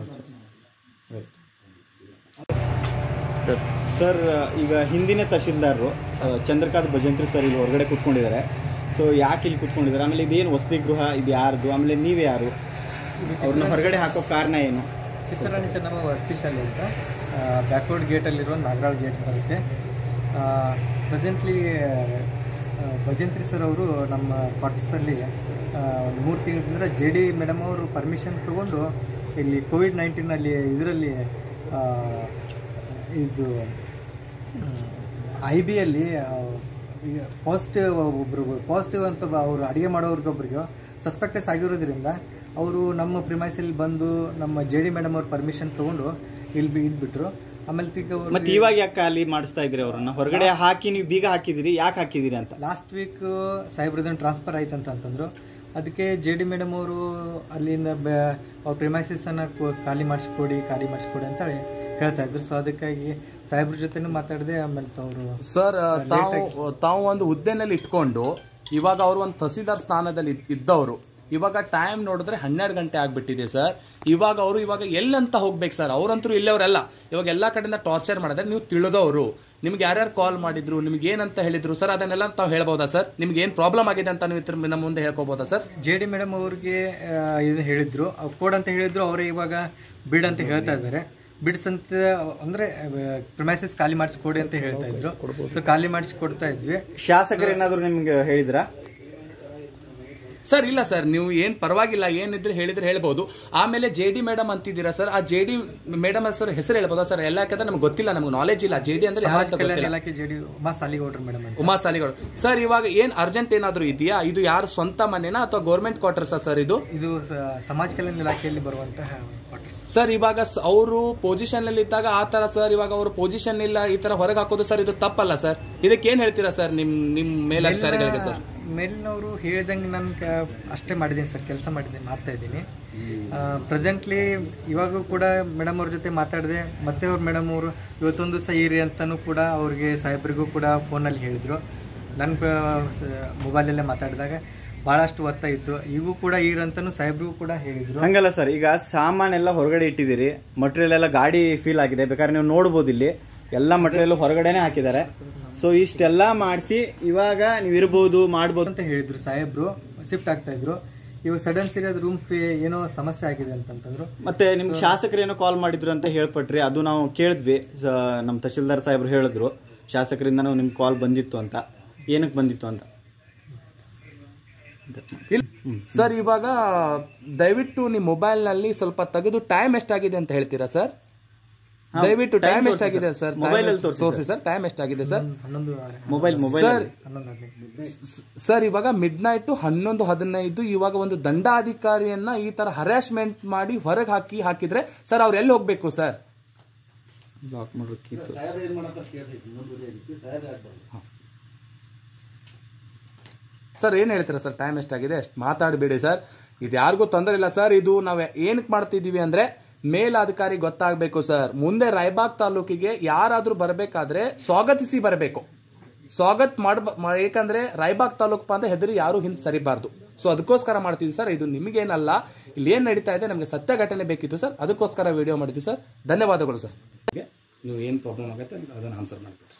ಸರ್ ಸರ್ ಈಗ ಹಿಂದಿನ ತಹಶೀಲ್ದಾರರು ಆ, ಚಂದ್ರಕಾಂತ್ ಭಜಂತ್ರಿ ಸರ್ ಇಲ್ಲಿ ಹೊರಗಡೆ ಕೂತ್ಕೊಂಡಿದ್ದಾರೆ ಸೊ ಯಾಕೆ ಇಲ್ಲಿ ಕೂತ್ಕೊಂಡಿದ್ದಾರೆ ಆಮೇಲೆ ಇದೇನು ವಸತಿ ಗೃಹ ಇದು ಯಾರ್ದು ಆಮೇಲೆ ನೀವೇ ಯಾರು ಅವ್ರನ್ನ ಹೊರಗಡೆ ಹಾಕೋ ಕಾರಣ ಏನು ಕಿತ್ತರಾಣಿ ಚೆನ್ನಮ್ಮ ವಸತಿ ಶಾಲೆ ಅಂತ ಬ್ಯಾಕ್ವರ್ಡ್ ಗೇಟಲ್ಲಿರೋ ನಾಗರಾಳ್ ಗೇಟ್ ಬರುತ್ತೆ ಪ್ರೆಸೆಂಟ್ಲಿ ಭಜಂತ್ರಿ ಸರ್ ಅವರು ನಮ್ಮ ಕ್ವಾರ್ಟರ್ಸಲ್ಲಿ ಒಂದು ಮೂರು ತಿಂಗಳಿಂದ ಜೆ ಡಿ ಮೇಡಮ್ ಅವರು ಪರ್ಮಿಷನ್ ತಗೊಂಡು ಇಲ್ಲಿ ಕೋವಿಡ್ ನೈನ್ಟೀನಲ್ಲಿ ಇದರಲ್ಲಿ ಇದು ಐ ಬಿಯಲ್ಲಿ ಪಾಸಿಟಿವ್ ಒಬ್ರಿಗೂ ಪಾಸಿಟಿವ್ ಅಂತ ಬ- ಅವರು ಅಡುಗೆ ಮಾಡೋರ್ಗೊಬ್ರಿಗೆ ಸಸ್ಪೆಕ್ಟಸ್ ಆಗಿರೋದ್ರಿಂದ ಅವರು ನಮ್ಮ ಪ್ರಿಮೈಸಲ್ಲಿ ಬಂದು ನಮ್ಮ ಜೆ ಡಿ ಮೇಡಮ್ ಅವ್ರ ಪರ್ಮಿಷನ್ ತೊಗೊಂಡು ಇಲ್ಲಿ ಬಿ ಇದ್ಬಿಟ್ರು ಆಮೇಲೆ ಈಗ ಮತ್ತೆ ಇವಾಗ ಯಾಕೆ ಅಲ್ಲಿ ಮಾಡಿಸ್ತಾ ಇದ್ರಿ ಅವ್ರನ್ನ ಹೊರಗಡೆ ಹಾಕಿ ನೀವು ಬೀಗ ಹಾಕಿದಿರಿ ಯಾಕೆ ಹಾಕಿದಿರಿ ಅಂತ ಲಾಸ್ಟ್ ವೀಕ್ ಸಾಹೇಬ್ರದನ್ನು ಟ್ರಾನ್ಸ್ಫರ್ ಆಯ್ತಂತ ಅಂತಂದ್ರು ಅದಕ್ಕೆ ಜೆ ಡಿ ಮೇಡಮ್ ಅವರು ಅಲ್ಲಿಂದ ಬ ಅವ್ರ ಪ್ರಿಮೈಸಸ್ಸನ್ನು ಖಾಲಿ ಮಾಡಿಸ್ಕೊಡಿ ಖಾಲಿ ಮಾಡಿಸ್ಕೊಡಿ ಅಂತೇಳಿ ಹೇಳ್ತಾ ಇದ್ರು ಸೊ ಅದಕ್ಕಾಗಿ ಸಾಹೇಬ್ರ ಜೊತೆನೂ ಮಾತಾಡಿದೆ ಆಮೇಲೆ ಅವರು ಸರ್ ತಾವು ತಾವು ಒಂದು ಹುದ್ದೆನಲ್ಲಿ ಇಟ್ಕೊಂಡು ಇವಾಗ ಅವರು ಒಂದು ತಹಸೀಲ್ದಾರ್ ಸ್ಥಾನದಲ್ಲಿ ಇದ್- ಇದ್ದವರು ಇವಾಗ ಟೈಮ್ ನೋಡಿದ್ರೆ ಹನ್ನೆರಡು ಗಂಟೆ ಆಗ್ಬಿಟ್ಟಿದೆ ಸರ್ ಇವಾಗ ಅವರು ಇವಾಗ ಎಲ್ಲಂತ ಹೋಗ್ಬೇಕು ಸರ್ ಅವ್ರಂತರೂ ಇಲ್ಲವರೆಲ್ಲ ಇವಾಗ ಎಲ್ಲಾ ಕಡೆಯಿಂದ ಟಾರ್ಚರ್ ಮಾಡಿದ್ರೆ ನೀವು ತಿಳಿದವರು ನಿಮ್ಗೆ ಯಾರ್ಯಾರು ಕಾಲ್ ಮಾಡಿದ್ರು ನಿಮ್ಗೆ ಏನಂತ ಹೇಳಿದ್ರು ಸರ್ ಅದನ್ನೆಲ್ಲ ತಾವು ಹೇಳ್ಬೋದಾ ಸರ್ ನಿಮ್ಗೆ ಏನ್ ಪ್ರಾಬ್ಲಮ್ ಆಗಿದೆ ಅಂತ ನೀವು ಇದ್ರ ನಮ್ಮ ಮುಂದೆ ಹೇಳ್ಕೋಬೋದಾ ಸರ್ ಜೆ ಡಿ ಮೇಡಮ್ ಅವ್ರಿಗೆ ಆ, ಇದು ಹೇಳಿದ್ರು ಅವ್ರು ಕೊಡ್ ಅಂತ ಹೇಳಿದ್ರು ಅವರೇ ಇವಾಗ ಬಿಡ್ ಅಂತ ಹೇಳ್ತಾ ಇದ್ದಾರೆ ಬಿಡ್ಸ್ ಅಂತ ಅಂದ್ರೆ ಪ್ರಿಮೈಸಸ್ ಖಾಲಿ ಮಾಡಿಸ್ಕೊಡಿ ಅಂತ ಹೇಳ್ತಾ ಇದ್ರು ಸೊ ಖಾಲಿ ಮಾಡಿಸಿ ಕೊಡ್ತಾ ಇದ್ವಿ ಶಾಸಕರು ಏನಾದ್ರು ನಿಮ್ಗೆ ಹೇಳಿದ್ರಾ ಸರ್ ಇಲ್ಲ ಸರ್ ನೀವು ಏನ್ ಪರವಾಗಿಲ್ಲ ಏನಿದ್ರೆ ಹೇಳಿದ್ರೆ ಹೇಳ್ಬೋದು ಆಮೇಲೆ ಜೆ ಡಿ ಮೇಡಮ್ ಅಂತಿದ್ದೀರಾ ಸರ್ ಆ ಜೆ ಡಿ ಮೇಡಮ್ ಸರ್ ಹೆಸರು ಹೇಳ್ಬೋದಾ ಸರ್ ಎಲ್ಲ ಯಾಕಂದ್ರೆ ನಮ್ಗೆ ಗೊತ್ತಿಲ್ಲ ನಮ್ಗೆ ನಾಲೆಜ್ ಇಲ್ಲ ಜೆ ಡಿ ಅಂದ್ರೆ ಯಾರು ಸಮಾಜ ಅಂತ ಕಲ್ಯಾಣ ಗೊತ್ತಿಲ್ಲ ಇಲಾಖೆ ಜೆ ಡಿ ಉಮಾ ಸಾಲಿಗೌಡ್ರು ಮೇಡಮ್ ಅಂತ ಉಮಾ ಸಾಲಿಗಳು ಸರ್ ಇವಾಗ ಏನ್ ಅರ್ಜೆಂಟ್ ಏನಾದ್ರು ಇದೆಯಾ ಇದು ಯಾರು ಸ್ವಂತ ಮನೆನಾ ಅಥವಾ ಗೌರ್ಮೆಂಟ್ ಕ್ವಾರ್ಟರ್ಸಾ ಸರ್ ಇದು ಇದು ಸ- ಸಮಾಜ ಕಲ್ಯಾಣ ಇಲಾಖೆಯಲ್ಲಿ ಬರುವಂತಹ ಕ್ವಾರ್ಟರ್ಸ್ ಸರ್ ಇವಾಗ ಅವರು ಪೊಸಿಷನ್ ಅಲ್ಲಿ ಇದ್ದಾಗ ಆ ತರ ಸರ್ ಇವಾಗ ಅವರು ಪೊಸಿಷನ್ ಇಲ್ಲ ಈ ತರ ಹೊರಗೆ ಹಾಕೋದು ಸರ್ ಇದು ತಪ್ಪಲ್ಲ ಸರ್ ಇದಕ್ಕೆ ಏನ್ ಹೇಳ್ತೀರಾ ಸರ್ ನಿಮ್ ನಿಮ್ ಮೇಲಧಿಕಾರಿಗಳಿಗೆ ಸರ್ ಮೇಲಿನವರು ಹೇಳಿದಂಗೆ ನಾನು ಕ- ಅಷ್ಟೇ ಮಾಡಿದ್ದೀನಿ ಸರ್ ಕೆಲಸ ಮಾಡಿದ್ದೀನಿ ಮಾಡ್ತಾ ಇದ್ದೀನಿ ಪ್ರೆಸೆಂಟ್ಲಿ ಇವಾಗೂ ಕೂಡ ಮೇಡಮ್ ಅವ್ರ ಜೊತೆ ಮಾತಾಡಿದೆ ಮತ್ತೆ ಅವ್ರು ಮೇಡಮ್ ಅವರು ಇವತ್ತೊಂದು ದಿವಸ ಇರಿ ಅಂತಲೂ ಕೂಡ ಅವ್ರಿಗೆ ಸಾಹೇಬ್ರಿಗೂ ಕೂಡ ಫೋನಲ್ಲಿ ಹೇಳಿದರು ನನ್ನ ಮೊಬೈಲಲ್ಲೇ ಮಾತಾಡಿದಾಗ ಭಾಳಷ್ಟು ಒತ್ತ ಇತ್ತು ಇವು ಕೂಡ ಇರು ಅಂತಲೂ ಸಾಹೇಬ್ರಿಗೂ ಕೂಡ ಹೇಳಿದರು ಹಂಗಲ್ಲ ಸರ್ ಈಗ ಸಾಮಾನೆಲ್ಲ ಹೊರಗಡೆ ಇಟ್ಟಿದ್ದೀರಿ ಮಟೀರಿಯಲ್ ಎಲ್ಲ ಗಾಡಿ ಫೀಲ್ ಆಗಿದೆ ಬೇಕಾದ್ರೆ ನೀವು ನೋಡ್ಬೋದು ಇಲ್ಲಿ ಎಲ್ಲ ಮಟೀರಿಯಲ್ ಹೊರಗಡೆನೆ ಹಾಕಿದ್ದಾರೆ ಸೊ ಇಷ್ಟೆಲ್ಲ ಮಾಡಿಸಿ ಇವಾಗ ನೀವು ಇರ್ಬೋದು ಮಾಡ್ಬೋದು ಅಂತ ಹೇಳಿದ್ರು ಸಾಹೇಬ್ರು ಶಿಫ್ಟ್ ಆಗ್ತಾ ಇದ್ರು ಇವಾಗ ಸಡನ್ ಸೀರಿಯಸ್ ರೂಮ್ ಏನೋ ಸಮಸ್ಯೆ ಆಗಿದೆ ಅಂತಂತಂದ್ರು ಮತ್ತೆ ನಿಮ್ಗೆ ಶಾಸಕರು ಏನೋ ಕಾಲ್ ಮಾಡಿದ್ರು ಅಂತ ಹೇಳ್ಪಟ್ರಿ ಅದು ನಾವು ಕೇಳಿದ್ವಿ ಸ- ನಮ್ಮ ತಹಶೀಲ್ದಾರ್ ಸಾಹೇಬ್ರು ಹೇಳಿದ್ರು ಶಾಸಕರಿಂದ ನಾವು ನಿಮ್ಗೆ ಕಾಲ್ ಬಂದಿತ್ತು ಅಂತ ಏನಕ್ಕೆ ಬಂದಿತ್ತು ಅಂತ ಇಲ್ಲ ಸರ್ ಇವಾಗ ದಯವಿಟ್ಟು ನಿಮ್ಮ ಮೊಬೈಲ್ ನಲ್ಲಿ ಸ್ವಲ್ಪ ತೆಗೆದು ಟೈಮ್ ಎಷ್ಟಾಗಿದೆ ಅಂತ ಹೇಳ್ತೀರಾ ಸರ್ ದಯವಿಟ್ಟು ಟೈಮ್ ಎಷ್ಟಾಗಿದೆ ಸರ್ Mobile ಅಲ್ಲಿ ತೋರ್ಸಿ ತೋರಿಸಿ ಸರ್ ಟೈಮ್ ಎಷ್ಟಾಗಿದೆ ಸರ್ ಹನ್ನೊಂದು ಮೊಬೈಲ್ ಮೊಬೈಲ್ ಸರ್ ಹನ್ನೊಂದು ಹದಿನೈದು ಸರ್ ಇವಾಗ ಮಿಡ್ ನೈಟ್ ಹನ್ನೊಂದು ಹದಿನೈದು ಇವಾಗ ಒಂದು ದಂಡಾಧಿಕಾರಿಯನ್ನ ಈ ತರ ಹರಾಸ್ಮೆಂಟ್ ಮಾಡಿ ಹೊರಗೆ ಹಾಕಿ ಹಾಕಿದ್ರೆ ಸರ್ ಅವ್ರು ಎಲ್ಲಿ ಹೋಗ್ಬೇಕು ಸರ್ ಬ್ಲಾಕ್ ಮಾಡೋಕ್ಕಿತ್ತು ಸರ್ ಏನ್ ಹೇಳ್ತೀರಾ ಸರ್ ಟೈಮ್ ಎಷ್ಟಾಗಿದೆ ಅಷ್ಟು ಮಾತಾಡಬೇಡಿ ಸರ್ ಇದು ಯಾರಿಗೂ ತೊಂದರೆ ಇಲ್ಲ ಸರ್ ಇದು ನಾವು ಏನಕ್ಕೆ ಮಾಡ್ತಿದೀವಿ ಅಂದ್ರೆ ಮೇಲಾಧಿಕಾರಿ ಗೊತ್ತಾಗಬೇಕು ಸರ್ ಮುಂದೆ ರಾಯಬಾಗ್ ತಾಲೂಕಿಗೆ ಯಾರಾದ್ರೂ ಬರಬೇಕಾದ್ರೆ ಸ್ವಾಗತಿಸಿ ಬರಬೇಕು ಸ್ವಾಗತ್ ಮಾಡ ಏಕಂದ್ರೆ ರಾಯಬಾಗ್ ತಾಲೂಕು ಅಂದ್ರೆ ಹೆದರಿ ಯಾರು ಹಿಂದೆ ಸರಿಬಾರ್ದು ಸೊ ಅದಕ್ಕೋಸ್ಕರ ಮಾಡ್ತಿದ್ವಿ ಸರ್ ಇದು ನಿಮಗೇನಲ್ಲ ಇಲ್ಲಿ ಏನ್ ನಡೀತಾ ಇದೆ ನಮಗೆ ಸತ್ಯ ಘಟನೆ ಬೇಕಿತ್ತು ಸರ್ ಅದಕ್ಕೋಸ್ಕರ ವಿಡಿಯೋ ಮಾಡಿದ್ವಿ ಸರ್ ಧನ್ಯವಾದಗಳು ಸರ್ ನೀವು ಏನು ಪ್ರಾಬ್ಲಮ್ ಆಗುತ್ತೆ ಅದನ್ನು ಆನ್ಸರ್ ಮಾಡಿಬಿಟ್ರಿ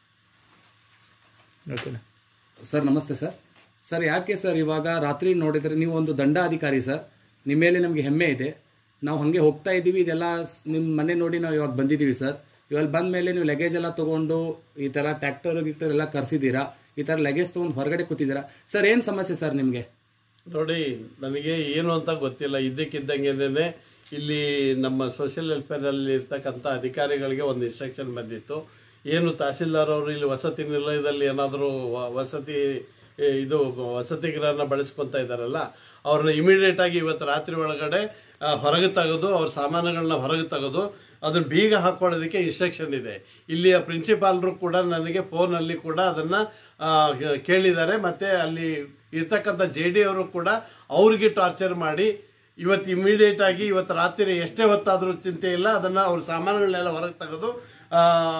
ಸರ್ ಸರ್ ನಮಸ್ತೆ ಸರ್ ಸರ್ ಯಾಕೆ ಸರ್ ಇವಾಗ ರಾತ್ರಿ ನೋಡಿದರೆ ನೀವು ಒಂದು ದಂಡಾಧಿಕಾರಿ ಸರ್ ನಿಮ್ಮ ಮೇಲೆ ನಮಗೆ ಹೆಮ್ಮೆ ಇದೆ ನಾವು ಹಾಗೆ ಹೋಗ್ತಾ ಇದ್ದೀವಿ ಇದೆಲ್ಲ ಸ್- ನಿಮ್ಮ ಮನೆ ನೋಡಿ ನಾವು ಇವಾಗ ಬಂದಿದ್ದೀವಿ ಸರ್ ಇವಾಗ ಬಂದ ಮೇಲೆ ನೀವು ಲಗೇಜ್ ಎಲ್ಲ ತೊಗೊಂಡು ಈ ಥರ ಟ್ಯಾಕ್ಟರ್ ಗಿಕ್ಟರ್ ಎಲ್ಲ ಕರೆಸಿದ್ದೀರಾ ಈ ಥರ ಲಗೇಜ್ ತೊಗೊಂಡು ಹೊರಗಡೆ ಕೂತಿದ್ದೀರಾ ಸರ್ ಏನು ಸಮಸ್ಯೆ ಸರ್ ನಿಮಗೆ ನೋಡಿ ನನಗೆ ಏನು ಅಂತ ಗೊತ್ತಿಲ್ಲ ಇದ್ದಕ್ಕಿದ್ದಂಗೆನೇ ಇಲ್ಲಿ ನಮ್ಮ ಸೋಷಿಯಲ್ ವೆಲ್ಫೇರಲ್ಲಿ ಇರ್ತಕ್ಕಂಥ ಅಧಿಕಾರಿಗಳಿಗೆ ಒಂದು ಇನ್ಸ್ಟ್ರಕ್ಷನ್ ಬಂದಿತ್ತು ಏನು ತಹಸೀಲ್ದಾರ್ ಅವರು ಇಲ್ಲಿ ವಸತಿ ನಿಲಯದಲ್ಲಿ ಏನಾದರೂ ವಸತಿ ಏ, ಇದು ವಸತಿ ಗೃಹನ ಬಳಸ್ಕೊತಾ ಇದ್ದಾರಲ್ಲ ಅವ್ರನ್ನ ಇಮಿಡಿಯೇಟ್ ಆಗಿ ಇವತ್ತು ರಾತ್ರಿ ಒಳಗಡೆ ಆ, ಹೊರಗೆ ತೆಗೆದು ಅವ್ರ ಸಾಮಾನುಗಳನ್ನ ಹೊರಗೆ ತೆಗೆದು ಅದನ್ನ ಬೀಗ ಹಾಕೊಳ್ಳೋದಕ್ಕೆ ಇನ್ಸ್ಟ್ರಕ್ಷನ್ ಇದೆ ಇಲ್ಲಿಯ ಪ್ರಿನ್ಸಿಪಾಲ್ರು ಕೂಡ ನನಗೆ ಫೋನಲ್ಲಿ ಕೂಡ ಅದನ್ನ ಆ, ಕೇಳಿದ್ದಾರೆ ಮತ್ತೆ ಅಲ್ಲಿ ಇರ್ತಕ್ಕಂಥ ಜೆ ಡಿ ಅವರು ಕೂಡ ಅವ್ರಿಗೆ ಟಾರ್ಚರ್ ಮಾಡಿ ಇವತ್ತು ಇಮಿಡಿಯೇಟ್ ಆಗಿ ಇವತ್ತು ರಾತ್ರಿ ಎಷ್ಟೇ ಹೊತ್ತಾದರೂ ಚಿಂತೆ ಇಲ್ಲ ಅದನ್ನ ಅವ್ರ ಸಾಮಾನುಗಳನ್ನೆಲ್ಲ ಹೊರಗೆ ತೆಗೆದು ಆ,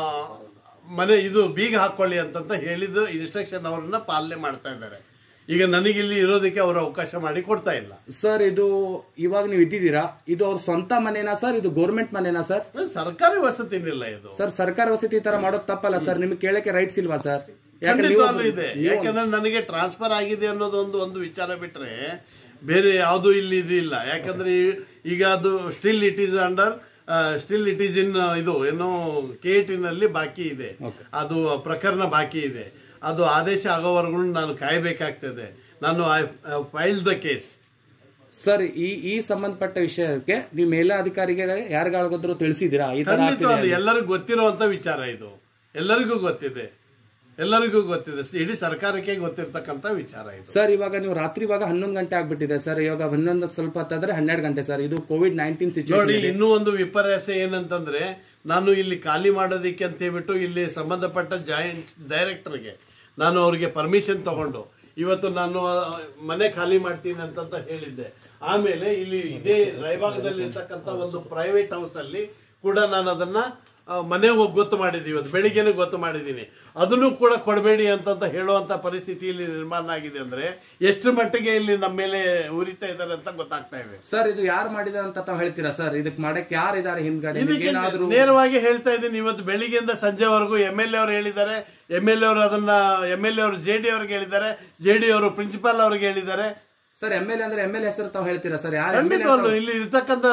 ಮನೆ ಇದು ಬೀಗ ಹಾಕೊಳ್ಳಿ ಅಂತಂತ ಹೇಳಿದ್ದು ಇನ್ಸ್ಟ್ರಕ್ಷನ್ ಅವ್ರನ್ನ ಪಾಲನೆ ಮಾಡ್ತಾ ಇದ್ದಾರೆ ಈಗ ನನಗಿಲ್ಲಿ ಇರೋದಕ್ಕೆ ಅವರು ಅವಕಾಶ ಮಾಡಿ ಕೊಡ್ತಾ ಇಲ್ಲ ಸರ್ ಇದು ಇವಾಗ ನೀವು ಇದ್ದಿದ್ದೀರಾ ಇದು ಅವ್ರ ಸ್ವಂತ ಮನೆನಾ ಸರ್ ಇದು ಗೌರ್ಮೆಂಟ್ ಮನೆನಾ ಸರ್ ಸರ್ಕಾರಿ ವಸತಿನಿಲ್ಲ ಇದು ಸರ್ ಸರ್ಕಾರ ವಸತಿ ತರ ಮಾಡೋದು ತಪ್ಪಲ್ಲ ಸರ್ ನಿಮ್ಗೆ ಕೇಳಕ್ಕೆ ರೈಟ್ಸ್ ಇಲ್ವಾ ಸರ್ ಯಾಕಂದ್ರೆ ನೀವು ಖಂಡಿತವಾಗ್ಲೂ ಇದೆ ಯಾಕಂದ್ರೆ ನನಗೆ ಟ್ರಾನ್ಸ್ಫರ್ ಆಗಿದೆ ಅನ್ನೋದು ಒಂದು ಒಂದು ವಿಚಾರ ಬಿಟ್ರೆ ಬೇರೆ ಯಾವುದು ಇಲ್ಲಿ ಇದು ಇಲ್ಲ ಯಾಕಂದ್ರೆ ಈ- ಈಗ ಅದು still it is under still it is in ಇದು ಏನೋ ಕೆ ನಲ್ಲಿ ಬಾಕಿ ಇದೆ ಅದು ಪ್ರಕರಣ ಬಾಕಿ ಇದೆ ಅದು ಆದೇಶ ಆಗೋವರೆಗೂ ನಾನು ಕಾಯಬೇಕಾಗ್ತದೆ ನಾನು ಫೈಲ್ ದ ಕೇಸ್ ಸರ್ ಈ ಈ ಸಂಬಂಧಪಟ್ಟ ವಿಷಯಕ್ಕೆ ನೀವು ಮೇಲಾಧಿಕಾರಿಗೆ ಯಾರಿಗಾದ್ರು ತಿಳಿಸಿದ್ದೀರಾ ಈ ತರ ಖಂಡಿತ ಅದು ಎಲ್ಲರಿಗೂ ಗೊತ್ತಿರುವಂತ ವಿಚಾರ ಇದು ಎಲ್ಲರಿಗೂ ಗೊತ್ತಿದೆ ಎಲ್ಲರಿಗೂ ಗೊತ್ತಿದೆ ಇಡೀ ಸರ್ಕಾರಕ್ಕೆ ಗೊತ್ತಿರ್ತಕ್ಕಂಥ ವಿಚಾರ ಇದು ಸರ್ ಇವಾಗ ನೀವು ರಾತ್ರಿ ಇವಾಗ ಹನ್ನೊಂದು ಗಂಟೆ ಆಗ್ಬಿಟ್ಟಿದೆ ಸರ್ ಇವಾಗ ಹನ್ನೊಂದು ಸ್ವಲ್ಪ ಹೊತ್ತಾದ್ರೆ ಹನ್ನೆರಡು ಗಂಟೆ ಸರ್ ಇದು ಕೋವಿಡ್ ನೈನ್ಟೀನ್ ನೋಡಿ ಸಿಚುವೇಶನ್ ಇನ್ನೂ ಒಂದು ವಿಪರ್ಯಾಸ ಏನಂತಂದ್ರೆ ನಾನು ಇಲ್ಲಿ ಖಾಲಿ ಮಾಡೋದಿಕ್ಕೆ ಅಂತ ಹೇಳ್ಬಿಟ್ಟು ಇಲ್ಲಿ ಸಂಬಂಧಪಟ್ಟ ಜಾಯಿಂಟ್ ಡೈರೆಕ್ಟರ್ಗೆ ನಾನು ಅವ್ರಿಗೆ ಪರ್ಮಿಷನ್ ತಗೊಂಡು ಇವತ್ತು ನಾನು ಆ, ಮನೆ ಖಾಲಿ ಮಾಡ್ತೀನಿ ಅಂತಂತ ಹೇಳಿದ್ದೆ ಆಮೇಲೆ ಇಲ್ಲಿ ಇದೇ ರಾಯಭಾಗದಲ್ಲಿ ಇರ್ತಕ್ಕಂಥ ಒಂದು ಪ್ರೈವೇಟ್ ಹೌಸ್ ಅಲ್ಲಿ ಕೂಡ ನಾನು ಅದನ್ನ ಆ, ಮನೆ ಹೋಗಿ ಗೊತ್ತು ಮಾಡಿದ್ದೀವಿ ಇವತ್ತು ಬೆಳಿಗ್ಗೆನೆ ಗೊತ್ತು ಮಾಡಿದ್ದೀನಿ ಅದನ್ನು ಕೂಡ ಕೊಡಬೇಡಿ ಅಂತಂತ ಹೇಳುವಂತ ಪರಿಸ್ಥಿತಿ ಇಲ್ಲಿ ನಿರ್ಮಾಣ ಆಗಿದೆ ಅಂದ್ರೆ ಎಷ್ಟು ಮಟ್ಟಿಗೆ ಇಲ್ಲಿ ನಮ್ಮ ಮೇಲೆ ಉರಿತಾ ಇದ್ದಾರೆ ಅಂತ ಗೊತ್ತಾಗ್ತಾ ಇದೆ ಸರ್ ಇದು ಯಾರು ಮಾಡಿದಾರೆ ಅಂತ ತಾವು ಹೇಳ್ತೀರಾ ಸರ್ ಇದಕ್ಕೆ ಮಾಡಕ್ಕೆ ಯಾರು ಇದಾರೆ ಹಿಂದ್ಗಡೆ ಇದಕ್ಕೆ ಏನಾದ್ರು ನೇರವಾಗಿ ಹೇಳ್ತಾ ಇದ್ದೀನಿ ಇವತ್ತು ಬೆಳಿಗ್ಗೆಯಿಂದ ಸಂಜೆವರೆಗೂ ಎಂ ಎಲ್ ಎ ಅವರು ಹೇಳಿದ್ದಾರೆ ಎಂ ಎಲ್ ಎ ಅವರು ಅದನ್ನ ಎಂ ಎಲ್ ಎ ಅವರು ಜೆ ಡಿ ಅವ್ರಿಗೆ ಹೇಳಿದ್ದಾರೆ ಜೆ ಡಿ ಅವರು ಪ್ರಿನ್ಸಿಪಾಲ್ ಅವ್ರಿಗೆ ಹೇಳಿದ್ದಾರೆ ಸರ್ ಎಮ್ ಎಲ್ ಎ ಅಂದ್ರೆ ಎಮ್ ಎಲ್ ಹೆಸರು ತಾವು ಹೇಳ್ತೀರಾ ಸರ್ ಯಾರು ಎಮ್ ಎಲ್ ಖಂಡಿತವಾಗ್ಲು ಇಲ್ಲಿ ಇರ್ತಕ್ಕಂಥ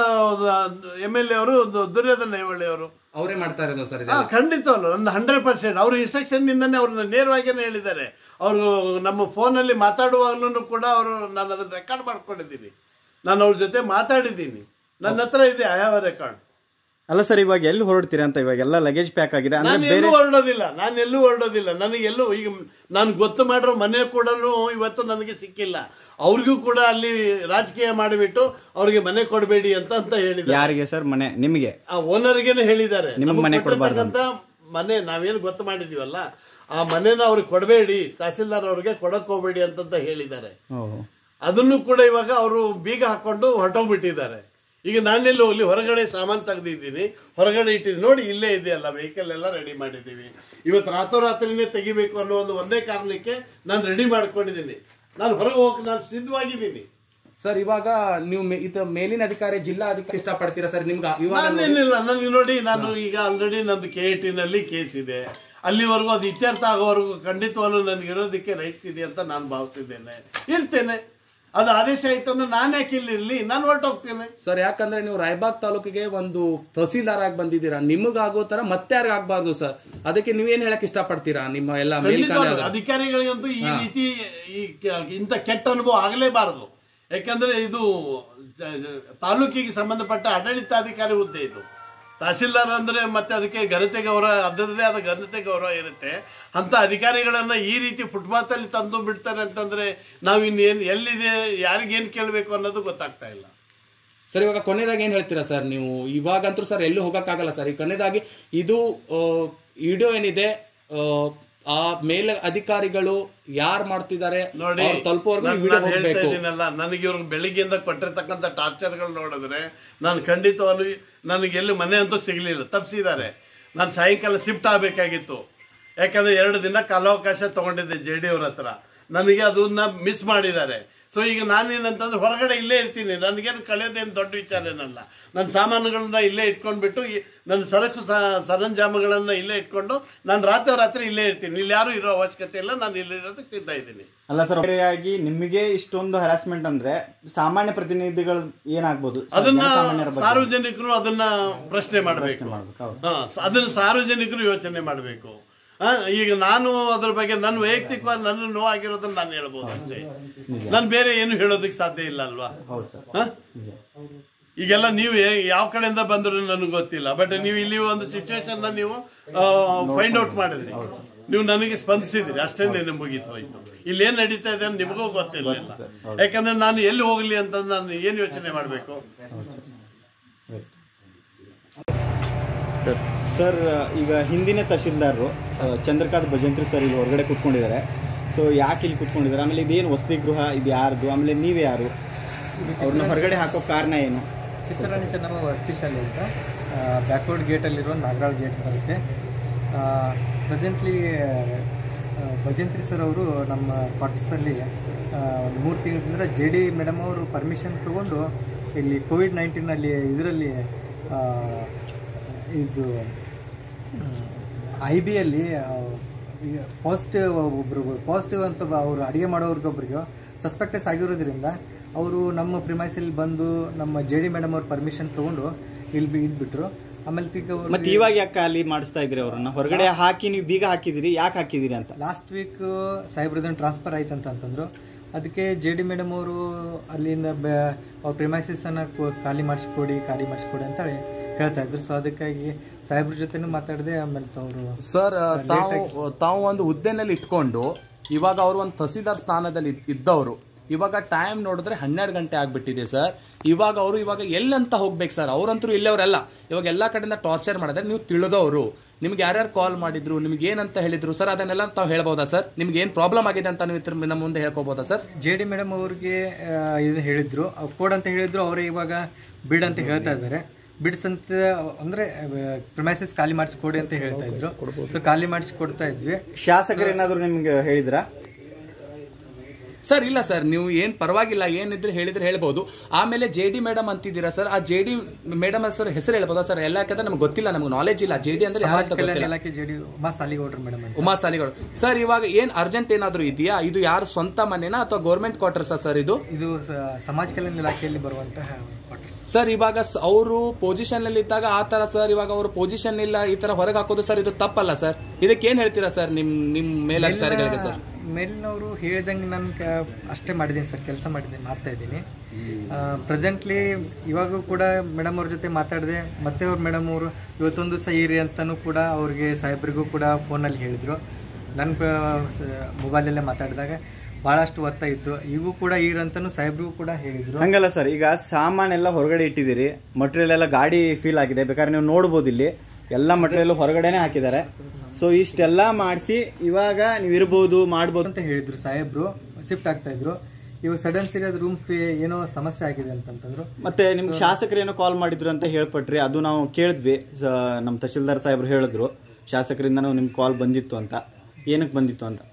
ಎಂ ಎಲ್ ಎ ಅವರು ಒಂದು ದುರ್ಯೋಧನ ಐವಳ್ಳಿ ಅವರು ಅವರೇ ಮಾಡ್ತಾ ಇರೋದು ಸರ್ ಹಾ, ಖಂಡಿತವಲ್ಲ ನನ್ನ ಹಂಡ್ರೆಡ್ ಪರ್ಸೆಂಟ್ ಅವ್ರ ಇನ್ಸ್ಟ್ರಕ್ಷನ್ ನಿಂದನೇ ಅವ್ರನ್ನ ನೇರವಾಗಿನೇ ಹೇಳಿದ್ದಾರೆ ಅವರು ನಮ್ಮ ಫೋನಲ್ಲಿ ಮಾತಾಡುವಾಗಲೂ ಕೂಡ ಅವರು ನಾನು ಅದನ್ನ ರೆಕಾರ್ಡ್ ಮಾಡ್ಕೊಂಡಿದ್ದೀನಿ ನಾನು ಅವ್ರ ಜೊತೆ ಮಾತಾಡಿದ್ದೀನಿ ನನ್ನ ಹತ್ರ ಇದೆ ಐ ಹ್ಯಾವ್ ರೆಕಾರ್ಡ್ ಅಲ್ಲ ಸರ್ ಇವಾಗ ಎಲ್ಲಿ ಹೊರಡ್ತೀರಾ ಅಂತ ಇವಾಗ ಎಲ್ಲ ಲಗೇಜ್ ಪ್ಯಾಕ್ ಆಗಿದೆ ಅಂದ್ರೆ ನಾನು ಎಲ್ಲೂ ಹೊರಡೋದಿಲ್ಲ ನಾನು ಎಲ್ಲೂ ಹೊರಡೋದಿಲ್ಲ ನನಗೆ ಎಲ್ಲೂ ಈಗ ನಾನು ಗೊತ್ತು ಮಾಡಿರೋ ಮನೆ ಕೂಡ ಇವತ್ತು ನನಗೆ ಸಿಕ್ಕಿಲ್ಲ ಅವ್ರಿಗೂ ಕೂಡ ಅಲ್ಲಿ ರಾಜಕೀಯ ಮಾಡಿಬಿಟ್ಟು ಅವ್ರಿಗೆ ಮನೆ ಕೊಡಬೇಡಿ ಅಂತ ಅಂತ ಹೇಳಿದ್ದಾರೆ ಯಾರಿಗೆ ಸರ್ ಮನೆ ನಿಮಗೆ ಆ ಓನರ್ಗೆನೆ ಹೇಳಿದ್ದಾರೆ ನಿಮ್ಗೆ ನಮ್ಗೆ ಮನೆ ಕೊಡ್ಬಾರ್ದು ಕೊಟ್ಟಿರ್ತಕ್ಕಂಥ ಮನೆ ನಾವೇನು ಗೊತ್ತು ಮಾಡಿದೀವಲ್ಲ ಆ ಮನೆನ ಅವ್ರಿಗೆ ಕೊಡಬೇಡಿ ತಹಸೀಲ್ದಾರ್ ಅವ್ರಿಗೆ ಕೊಡಕ್ ಹೋಗ್ಬೇಡಿ ಅಂತಂತ ಹೇಳಿದ್ದಾರೆ ಓಹೋ ಅದನ್ನು ಕೂಡ ಇವಾಗ ಅವರು ಬೀಗ ಹಾಕೊಂಡು ಹೊರಟೋಗ್ಬಿಟ್ಟಿದ್ದಾರೆ ಈಗ ನಾನೆಲ್ಲಿ ಹೋಗ್ಲಿ ಹೊರಗಡೆ ಸಾಮಾನು ತೆಗೆದಿದ್ದೀನಿ ಹೊರಗಡೆ ಇಟ್ಟಿದ್ದೀನಿ ನೋಡಿ ಇಲ್ಲೇ ಇದೆಯಲ್ಲ ವೆಹಿಕಲ್ ಎಲ್ಲ ರೆಡಿ ಮಾಡಿದ್ದೀವಿ ಇವತ್ತು ರಾತ್ರೋರಾತ್ರಿನೇ ತೆಗಿಬೇಕು ಅನ್ನೋ ಒಂದು ಒಂದೇ ಕಾರಣಕ್ಕೆ ನಾನು ರೆಡಿ ಮಾಡ್ಕೊಂಡಿದ್ದೀನಿ ನಾನು ಹೊರಗೆ ಹೋಗಕ್ಕೆ ನಾನು ಸಿದ್ಧವಾಗಿದ್ದೀನಿ ಸರ್ ಇವಾಗ ನೀವು ಮೇ- ಇದು ಮೇಲಿನ ಅಧಿಕಾರಿ ಜಿಲ್ಲಾ ಅಧಿಕಾರಿ ಇಷ್ಟಪಡ್ತೀರಾ ಸರ್ ನಿಮ್ಗೆ ಇವಾಗ ನಾನೇನಿಲ್ಲ ನನಗೆ ನೋಡಿ ನಾನು ಈಗ ಆಲ್ರೆಡಿ ನಂದು ಕೆ ಎ ಟಿನಲ್ಲಿ ಕೇಸ್ ಇದೆ ಅಲ್ಲಿವರೆಗೂ ಅದು ಇತ್ಯರ್ಥ ಆಗೋವರೆಗೂ ಖಂಡಿತವಾಗ್ಲೂ ನನಗೆ ಇರೋದಕ್ಕೆ ರೈಟ್ಸ್ ಇದೆ ಅಂತ ನಾನು ಭಾವಿಸಿದ್ದೇನೆ ಇರ್ತೇನೆ ಅದು ಆದೇಶ ಆಯ್ತು ಅಂದ್ರೆ ನಾನು ಯಾಕೆ ಇಲ್ಲಿ ಇರಲಿ ನಾನು ಹೊರಟೋಗ್ತೇನೆ ಸರ್ ಯಾಕಂದ್ರೆ ನೀವು ರಾಯಬಾಗ್ ತಾಲೂಕಿಗೆ ಒಂದು ತಹಸೀಲ್ದಾರ್ ಆಗಿ ಬಂದಿದ್ದೀರಾ ನಿಮಗಾಗೋ ತರ ಮತ್ತೆ ಯಾರಿಗ ಆಗ್ಬಾರ್ದು ಸರ್ ಅದಕ್ಕೆ ನೀವೇನ್ ಹೇಳಕ್ ಇಷ್ಟಪಡ್ತೀರಾ ನಿಮ್ಮ ಎಲ್ಲ ಮೇಲ್ಕಾನೆ ಖಂಡಿತವಾಗ್ಲೂ ಅಧಿಕಾರಿಗಳಿಗಂತೂ ಈ ರೀತಿ ಈ ಕೆ- ಇಂಥ ಕೆಟ್ಟ ಅನುಭವ ಆಗಲೇಬಾರದು ಯಾಕಂದ್ರೆ ಇದು ಜ- ಜ- ತಾಲೂಕಿಗೆ ಸಂಬಂಧಪಟ್ಟ ಆಡಳಿತಾಧಿಕಾರಿ ಹುದ್ದೆ ಇದು ತಹಸೀಲ್ದಾರ್ ಅಂದ್ರೆ ಮತ್ತೆ ಅದಕ್ಕೆ ಘನತೆ ಗೌರವ ಅದರದೇ ಆದ ಘನತೆ ಗೌರವ ಇರುತ್ತೆ ಅಂತ ಅಧಿಕಾರಿಗಳನ್ನ ಈ ರೀತಿ ಫುಟ್ಪಾತ್ ಅಲ್ಲಿ ತಂದು ಬಿಡ್ತಾರೆ ಅಂತಂದ್ರೆ ನಾವು ಇನ್ನೇನ್ ಎಲ್ಲಿದೆ ಯಾರಿಗೇನ್ ಕೇಳಬೇಕು ಅನ್ನೋದು ಗೊತ್ತಾಗ್ತಾ ಇಲ್ಲ ಸರ್ ಇವಾಗ ಕೊನೆದಾಗಿ ಏನ್ ಹೇಳ್ತೀರಾ ಸರ್ ನೀವು ಇವಾಗಂತೂ ಸರ್ ಎಲ್ಲೂ ಹೋಗಕ್ಕಾಗಲ್ಲ ಸರ್ ಈ ಕೊನೆದಾಗಿ ಇದು ವಿಡಿಯೋ ಏನಿದೆ ಆ, ಆ ಮೇಲ ಅಧಿಕಾರಿಗಳು ಯಾರು ಮಾಡ್ತಿದ್ದಾರೆ ನೋಡಿ ಅವ್ರು ತಲುಪೋವರೆಗೂ ಈ ನಾನ್- ವಿಡಿಯೋ ನಾನ್ ಹೇಳ್ತಾ ಹೋಗ್ಬೇಕು ಇದ್ದೀನಲ್ಲ ನನಗೆ ಇವ್ರಿಗೆ ಬೆಳಿಗ್ಗೆಯಿಂದ ಕೊಟ್ಟಿರ್ತಕ್ಕಂಥ ಟಾರ್ಚರ್ಗಳು ನೋಡಿದ್ರೆ ನಾನು ಖಂಡಿತವಾಗ್ಲೂ ನನಗೆ ಎಲ್ಲಿ ಮನೆ ಅಂತೂ ಸಿಗಲಿಲ್ಲ ತಪ್ಪಿಸಿದ್ದಾರೆ ನಾನು ಸಾಯಂಕಾಲ ಶಿಫ್ಟ್ ಆಗಬೇಕಾಗಿತ್ತು ಯಾಕಂದ್ರೆ ಎರಡು ದಿನ ಕಾಲಾವಕಾಶ ತಗೊಂಡಿದ್ದೆ ಜೆ ಡಿ ಅವ್ರ ಹತ್ರ ನನಗೆ ಅದನ್ನ ಮಿಸ್ ಮಾಡಿದ್ದಾರೆ ಸೊ ಈಗ ನಾನೇನಂತಂದ್ರೆ ಹೊರಗಡೆ ಇಲ್ಲೇ ಇರ್ತೀನಿ ನನಗೇನು ಕಳೆಯೋದೇನು ದೊಡ್ಡ ವಿಚಾರ ಏನಲ್ಲ ನನ್ನ ಸಾಮಾನುಗಳನ್ನ ಇಲ್ಲೇ ಇಟ್ಕೊಂಡ್ಬಿಟ್ಟು ಈ- ನನ್ನ ಸರಕು ಸ- ಸರಂಜಾಮಗಳನ್ನ ಇಲ್ಲೇ ಇಟ್ಕೊಂಡು ನಾನು ರಾತ್ರಿ ರಾತ್ರಿ ಇಲ್ಲೇ ಇರ್ತೀನಿ ಇಲ್ಲಿ ಯಾರು ಇರೋ ಅವಶ್ಯಕತೆ ಇಲ್ಲ ನಾನು ಇಲ್ಲಿ ಇರೋದಕ್ಕೆ ಸಿದ್ಧ ಇದ್ದೀನಿ ಅಲ್ಲ ಸರ್ ಬೇರೆಯಾಗಿ ನಿಮಗೆ ಇಷ್ಟೊಂದು ಹರಾಸ್ಮೆಂಟ್ ಅಂದ್ರೆ ಸಾಮಾನ್ಯ ಪ್ರತಿನಿಧಿಗಳು ಏನಾಗ್ಬೋದು ಅದನ್ನ ಜನಸಾಮಾನ್ಯರ ಬಗ್ಗೆ ಸಾರ್ವಜನಿಕರು ಅದನ್ನ ಪ್ರಶ್ನೆ ಮಾಡಬೇಕು ಮಾಡ್ಬೇಕು, ಹೌದು. ಅದನ್ನ ಸಾರ್ವಜನಿಕರು ಯೋಚನೆ ಮಾಡಬೇಕು ಈಗ ನಾನು ಅದ್ರ ಬಗ್ಗೆ ನನ್ನ ವೈಯಕ್ತಿಕವಾಗಿ ನನ್ನ ನೋವಾಗಿರೋದನ್ನ ನಾನು ಹೇಳ್ಬೋದು ಅಷ್ಟೇ ನಾನು ಬೇರೆ ಏನು ಹೇಳೋದಕ್ಕೆ ಸಾಧ್ಯ ಇಲ್ಲ ಅಲ್ವಾ ಹೌದು ಸರ್ ಹ? ಈಗೆಲ್ಲ ನೀವು ಯಾ- ಯಾವ ಕಡೆಯಿಂದ ಬಂದ್ರು ನನಗೆ ಗೊತ್ತಿಲ್ಲ ಬಟ್ ನೀವು ಇಲ್ಲಿ ಒಂದು ಸಿಚುವೇಶನ್ ನೀವು ಫೈಂಡ್ ಔಟ್ ಮಾಡಿದ್ರಿ ನೀವು ನನಗೆ ಸ್ಪಂದಿಸಿದ್ರಿ ಅಷ್ಟೇ ನೆನೆ ಮುಗೀತು ಹೋಯ್ತು ಇಲ್ಲಿ ಏನ್ ನಡೀತಾ ಇದೆ ಅಂತ ನಿಮಗೂ ಗೊತ್ತಿಲ್ಲ ಯಾಕಂದ್ರೆ ನಾನು ಎಲ್ಲಿ ಹೋಗ್ಲಿ ಅಂತ ನಾನು ಏನ್ ಯೋಚನೆ ಮಾಡ್ಬೇಕು ಸರ್ ಈಗ ಹಿಂದಿನ ತಹಶೀಲ್ದಾರರು ಆ, ಚಂದ್ರಕಾಂತ್ ಭಜಂತ್ರಿ ಸರ್ ಇಲ್ಲಿ ಹೊರಗಡೆ ಕುತ್ಕೊಂಡಿದ್ದಾರೆ ಸೊ ಯಾಕೆ ಇಲ್ಲಿ ಕುತ್ಕೊಂಡಿದ್ದಾರೆ ಆಮೇಲೆ ಇದೇನು ವಸತಿ ಗೃಹ ಇದು ಯಾರ್ದು ಆಮೇಲೆ ನೀವೇ ಯಾರು ಅವ್ರನ್ನ ಹೊರಗಡೆ ಹಾಕೋ ಕಾರಣ ಏನು ಕಿತ್ತೂರಾಣಿ ಚೆನ್ನಮ್ಮ ವಸತಿ ಶಾಲೆ ಅಂತ ಬ್ಯಾಕ್ವರ್ಡ್ ಗೇಟಲ್ಲಿರೋ ನಾಗರಾಳ್ ಗೇಟ್ ಬರುತ್ತೆ ಪ್ರೆಸೆಂಟ್ಲಿ ಭಜಂತ್ರಿ ಸರ್ ಅವರು ನಮ್ಮ ಕ್ವಾರ್ಟರ್ಸಲ್ಲಿ ಒಂದು ಮೂರು ತಿಂಗಳಿಂದ ಜೆ ಡಿ ಮೇಡಮ್ ಅವರು ಪರ್ಮಿಷನ್ ತಗೊಂಡು ಇಲ್ಲಿ ಕೋವಿಡ್ ನೈನ್ಟೀನಲ್ಲಿ ಇದರಲ್ಲಿ ಇದು ಐ ಬಿಯಲ್ಲಿ ಪಾಸಿಟಿವ್ ಒಬ್ರಿಗೂ ಪಾಸಿಟಿವ್ ಅಂತ ಬ- ಅವರು ಅಡುಗೆ ಮಾಡೋರ್ಗೊಬ್ರಿಗೆ ಸಸ್ಪೆಕ್ಟಸ್ ಆಗಿರೋದ್ರಿಂದ ಅವರು ನಮ್ಮ ಪ್ರಿಮೈಸಲ್ಲಿ ಬಂದು ನಮ್ಮ ಜೆ ಡಿ ಮೇಡಮ್ ಅವ್ರ ಪರ್ಮಿಷನ್ ತೊಗೊಂಡು ಇಲ್ಲಿ ಬಿ ಇದ್ಬಿಟ್ರು ಆಮೇಲೆ ತಿರ್ಗ ಅವ್ರು ಮತ್ತೆ ಇವಾಗ ಯಾಕೆ ಖಾಲಿ ಮಾಡಿಸ್ತಾ ಇದ್ರಿ ಅವ್ರನ್ನ ಹೊರಗಡೆ ಹಾಕಿ ನೀವು ಬೀಗ ಹಾಕಿದಿರಿ ಯಾಕೆ ಹಾಕಿದಿರಿ ಅಂತ ಲಾಸ್ಟ್ ವೀಕ್ ಸಾಹೇಬ್ರದನ್ನು ಟ್ರಾನ್ಸ್ಫರ್ ಆಯ್ತಂತ ಅಂತಂದ್ರು ಅದಕ್ಕೆ ಜೆ ಡಿ ಮೇಡಮ್ ಅವರು ಅಲ್ಲಿಂದ ಬೆ ಅವ್ರ ಪ್ರಿಮೈಸಸ್ಸನ್ನು ಖಾಲಿ ಮಾಡಿಸ್ಕೊಡಿ ಖಾಲಿ ಮಾಡಿಸ್ಕೊಡಿ ಅಂತೇಳಿ ಹೇಳ್ತಾ ಇದ್ರು ಸೊ ಅದಕ್ಕಾಗಿ ಸಾಹೇಬ್ರ ಜೊತೆನೂ ಮಾತಾಡಿದೆ ಆಮೇಲೆ ಅವರು ಸರ್ ತಾವು ತಾವು ಒಂದು ಹುದ್ದೆನಲ್ಲಿ ಇಟ್ಕೊಂಡು ಇವಾಗ ಅವರು ಒಂದು ತಹಸೀಲ್ದಾರ್ ಸ್ಥಾನದಲ್ಲಿ ಇದ್- ಇದ್ದವರು ಇವಾಗ ಟೈಮ್ ನೋಡಿದ್ರೆ ಹನ್ನೆರಡು ಗಂಟೆ ಆಗ್ಬಿಟ್ಟಿದೆ ಸರ್ ಇವಾಗ ಅವರು ಇವಾಗ ಎಲ್ಲಂತ ಹೋಗ್ಬೇಕು ಸರ್ ಅವ್ರಂತರೂ ಇಲ್ಲವರೆಲ್ಲ ಇವಾಗ ಎಲ್ಲಾ ಕಡೆಯಿಂದ ಟಾರ್ಚರ್ ಮಾಡಿದ್ರೆ ನೀವು ತಿಳಿದವರು ನಿಮ್ಗೆ ಯಾರ್ಯಾರು ಕಾಲ್ ಮಾಡಿದ್ರು ನಿಮ್ಗೆ ಏನಂತ ಹೇಳಿದ್ರು ಸರ್ ಅದನ್ನೆಲ್ಲ ತಾವು ಹೇಳ್ಬೋದಾ ಸರ್ ನಿಮ್ಗೆ ಏನ್ ಪ್ರಾಬ್ಲಮ್ ಆಗಿದೆ ಅಂತ ನೀವು ಇದ್ರ ನಮ್ಮ ಮುಂದೆ ಹೇಳ್ಕೋಬೋದಾ ಸರ್ ಜೆ ಡಿ ಮೇಡಮ್ ಅವ್ರಿಗೆ ಆ, ಇದು ಹೇಳಿದ್ರು ಕೋಡ್ ಅಂತ ಹೇಳಿದ್ರು ಅವರೇ ಇವಾಗ ಬಿಡ್ ಅಂತ ಹೇಳ್ತಾ ಇದ್ದಾರೆ ಬಿಡ್ಸ್ ಅಂತ ಅಂದ್ರೆ ಪ್ರೊಮೈಸಸ್ ಖಾಲಿ ಮಾಡಿಸಿ ಕೊಡಿ ಅಂತ ಹೇಳ್ತಾ ಇದ್ರು ಸೊ ಖಾಲಿ ಮಾಡಿಸಿ ಕೊಡ್ತಾ ಇದ್ವಿ ಶಾಸಕರು ಏನಾದ್ರು ನಿಮ್ಗೆ ಹೇಳಿದ್ರಾ ಸರ್ ಇಲ್ಲ ಸರ್ ನೀವು ಏನ್ ಪರವಾಗಿಲ್ಲ ಏನಿದ್ರೆ ಹೇಳಿದ್ರೆ ಹೇಳ್ಬೋದು ಆಮೇಲೆ ಜೆ ಡಿ ಮೇಡಮ್ ಅಂತಿದ್ದೀರಾ ಸರ್ ಆ ಜೆ ಡಿ ಮೇಡಮ್ ಸರ್ ಹೆಸರು ಹೇಳ್ಬೋದಾ ಸರ್ ಎಲ್ಲ ಯಾಕಂದ್ರೆ ನಮ್ಗೆ ಗೊತ್ತಿಲ್ಲ ನಮ್ಗೆ ನಾಲೆಜ್ ಇಲ್ಲ ಜೆ ಡಿ ಅಂದ್ರೆ ಯಾರು ಸಮಾಜ ಅಂತ ಕಲ್ಯಾಣ ಗೊತ್ತಿಲ್ಲ ಇಲಾಖೆ ಜೆ ಡಿ ಉಮಾ ಸಾಲಿಗೌಡ್ರು ಮೇಡಮ್ ಅಂತ ಉಮಾ ಸಾಲಿಗಳು ಸರ್ ಇವಾಗ ಏನ್ ಅರ್ಜೆಂಟ್ ಏನಾದ್ರು ಇದೆಯಾ ಇದು ಯಾರು ಸ್ವಂತ ಮನೆನಾ ಅಥವಾ ಗೌರ್ಮೆಂಟ್ ಕ್ವಾರ್ಟರ್ಸಾ ಸರ್ ಇದು ಇದು ಸ- ಸಮಾಜ ಕಲ್ಯಾಣ ಇಲಾಖೆಯಲ್ಲಿ ಬರುವಂತಹ quarters. ಸರ್ ಇವಾಗ ಅವರು ಪೊಸಿಷನ್ ಅಲ್ಲಿ ಇದ್ದಾಗ ಆ ತರ ಸರ್ ಇವಾಗ ಅವರು ಪೊಸಿಷನ್ ಇಲ್ಲ ಈ ತರ ಹೊರಗೆ ಹಾಕೋದು ಸರ್ ಇದು ತಪ್ಪಲ್ಲ ಸರ್ ಇದಕ್ಕೆ ಏನ್ ಹೇಳ್ತೀರಾ ಸರ್ ನಿಮ್ ನಿಮ್ ಮೇಲಧಿಕಾರಿಗಳಿಗೆ ಸರ್ ಮೇಲಿನವರು ಹೇಳ್ದಂಗೆ ನಾನು ಕ- ಅಷ್ಟೇ ಮಾಡಿದ್ದೀನಿ ಸರ್ ಕೆಲಸ ಮಾಡಿದ್ದೀನಿ ಮಾಡ್ತಾ ಇದ್ದೀನಿ ಪ್ರೆಸೆಂಟ್ಲಿ ಇವಾಗೂ ಕೂಡ ಮೇಡಮ್ ಅವ್ರ ಜೊತೆ ಮಾತಾಡಿದೆ ಮತ್ತೆ ಅವ್ರ ಮೇಡಮ್ ಅವರು ಇವತ್ತೊಂದು ದಿವಸ ಇರಿ ಅಂತಲೂ ಕೂಡ ಅವ್ರಿಗೆ ಸಾಹೇಬ್ರಿಗೂ ಕೂಡ ಫೋನಲ್ಲಿ ಹೇಳಿದರು ನನ್ನ ಮೊಬೈಲಲ್ಲೇ ಮಾತಾಡಿದಾಗ ಭಾಳಷ್ಟು ಒತ್ತಾಯಿತ್ತು ಈಗೂ ಕೂಡ ಇರ್ ಅಂತಲೂ ಸಾಹೇಬ್ರಿಗೂ ಕೂಡ ಹೇಳಿದರು ಹಂಗಲ್ಲ ಸರ್ ಈಗ ಸಾಮಾನೆಲ್ಲ ಹೊರಗಡೆ ಇಟ್ಟಿದ್ದೀರಿ ಮಟೀರಿಯಲ್ ಎಲ್ಲ ಗಾಡಿ ಫೀಲ್ ಆಗಿದೆ ಬೇಕಾದ್ರೆ ನೀವು ನೋಡ್ಬೋದು ಇಲ್ಲಿ ಎಲ್ಲ ಮಟೀರಿಯಲ್ ಹೊರಗಡೆನೆ ಹಾಕಿದ್ದಾರೆ ಸೊ ಇಷ್ಟೆಲ್ಲ ಮಾಡಿಸಿ ಇವಾಗ ನೀವು ಇರ್ಬೋದು ಮಾಡ್ಬೋದು ಅಂತ ಹೇಳಿದ್ರು ಸಾಹೇಬ್ರು ಶಿಫ್ಟ್ ಆಗ್ತಾ ಇದ್ರು ಇವಾಗ ಸಡನ್ ಸೀರಿಯಸ್ ರೂಮ್ ಫೀ ಏನೋ ಸಮಸ್ಯೆ ಆಗಿದೆ ಅಂತಂತಂದ್ರು ಮತ್ತೆ ನಿಮ್ಗೆ ಶಾಸಕರು ಏನೋ ಕಾಲ್ ಮಾಡಿದ್ರು ಅಂತ ಹೇಳ್ಪಟ್ರಿ ಅದು ನಾವು ಕೇಳಿದ್ವಿ ಸ- ನಮ್ಮ ತಹಶೀಲ್ದಾರ್ ಸಾಹೇಬ್ರು ಹೇಳಿದ್ರು ಶಾಸಕರಿಂದ ನಿಮ್ಗೆ ಕಾಲ್ ಬಂದಿತ್ತು ಅಂತ ಏನಕ್ಕೆ ಬಂದಿತ್ತು ಅಂತ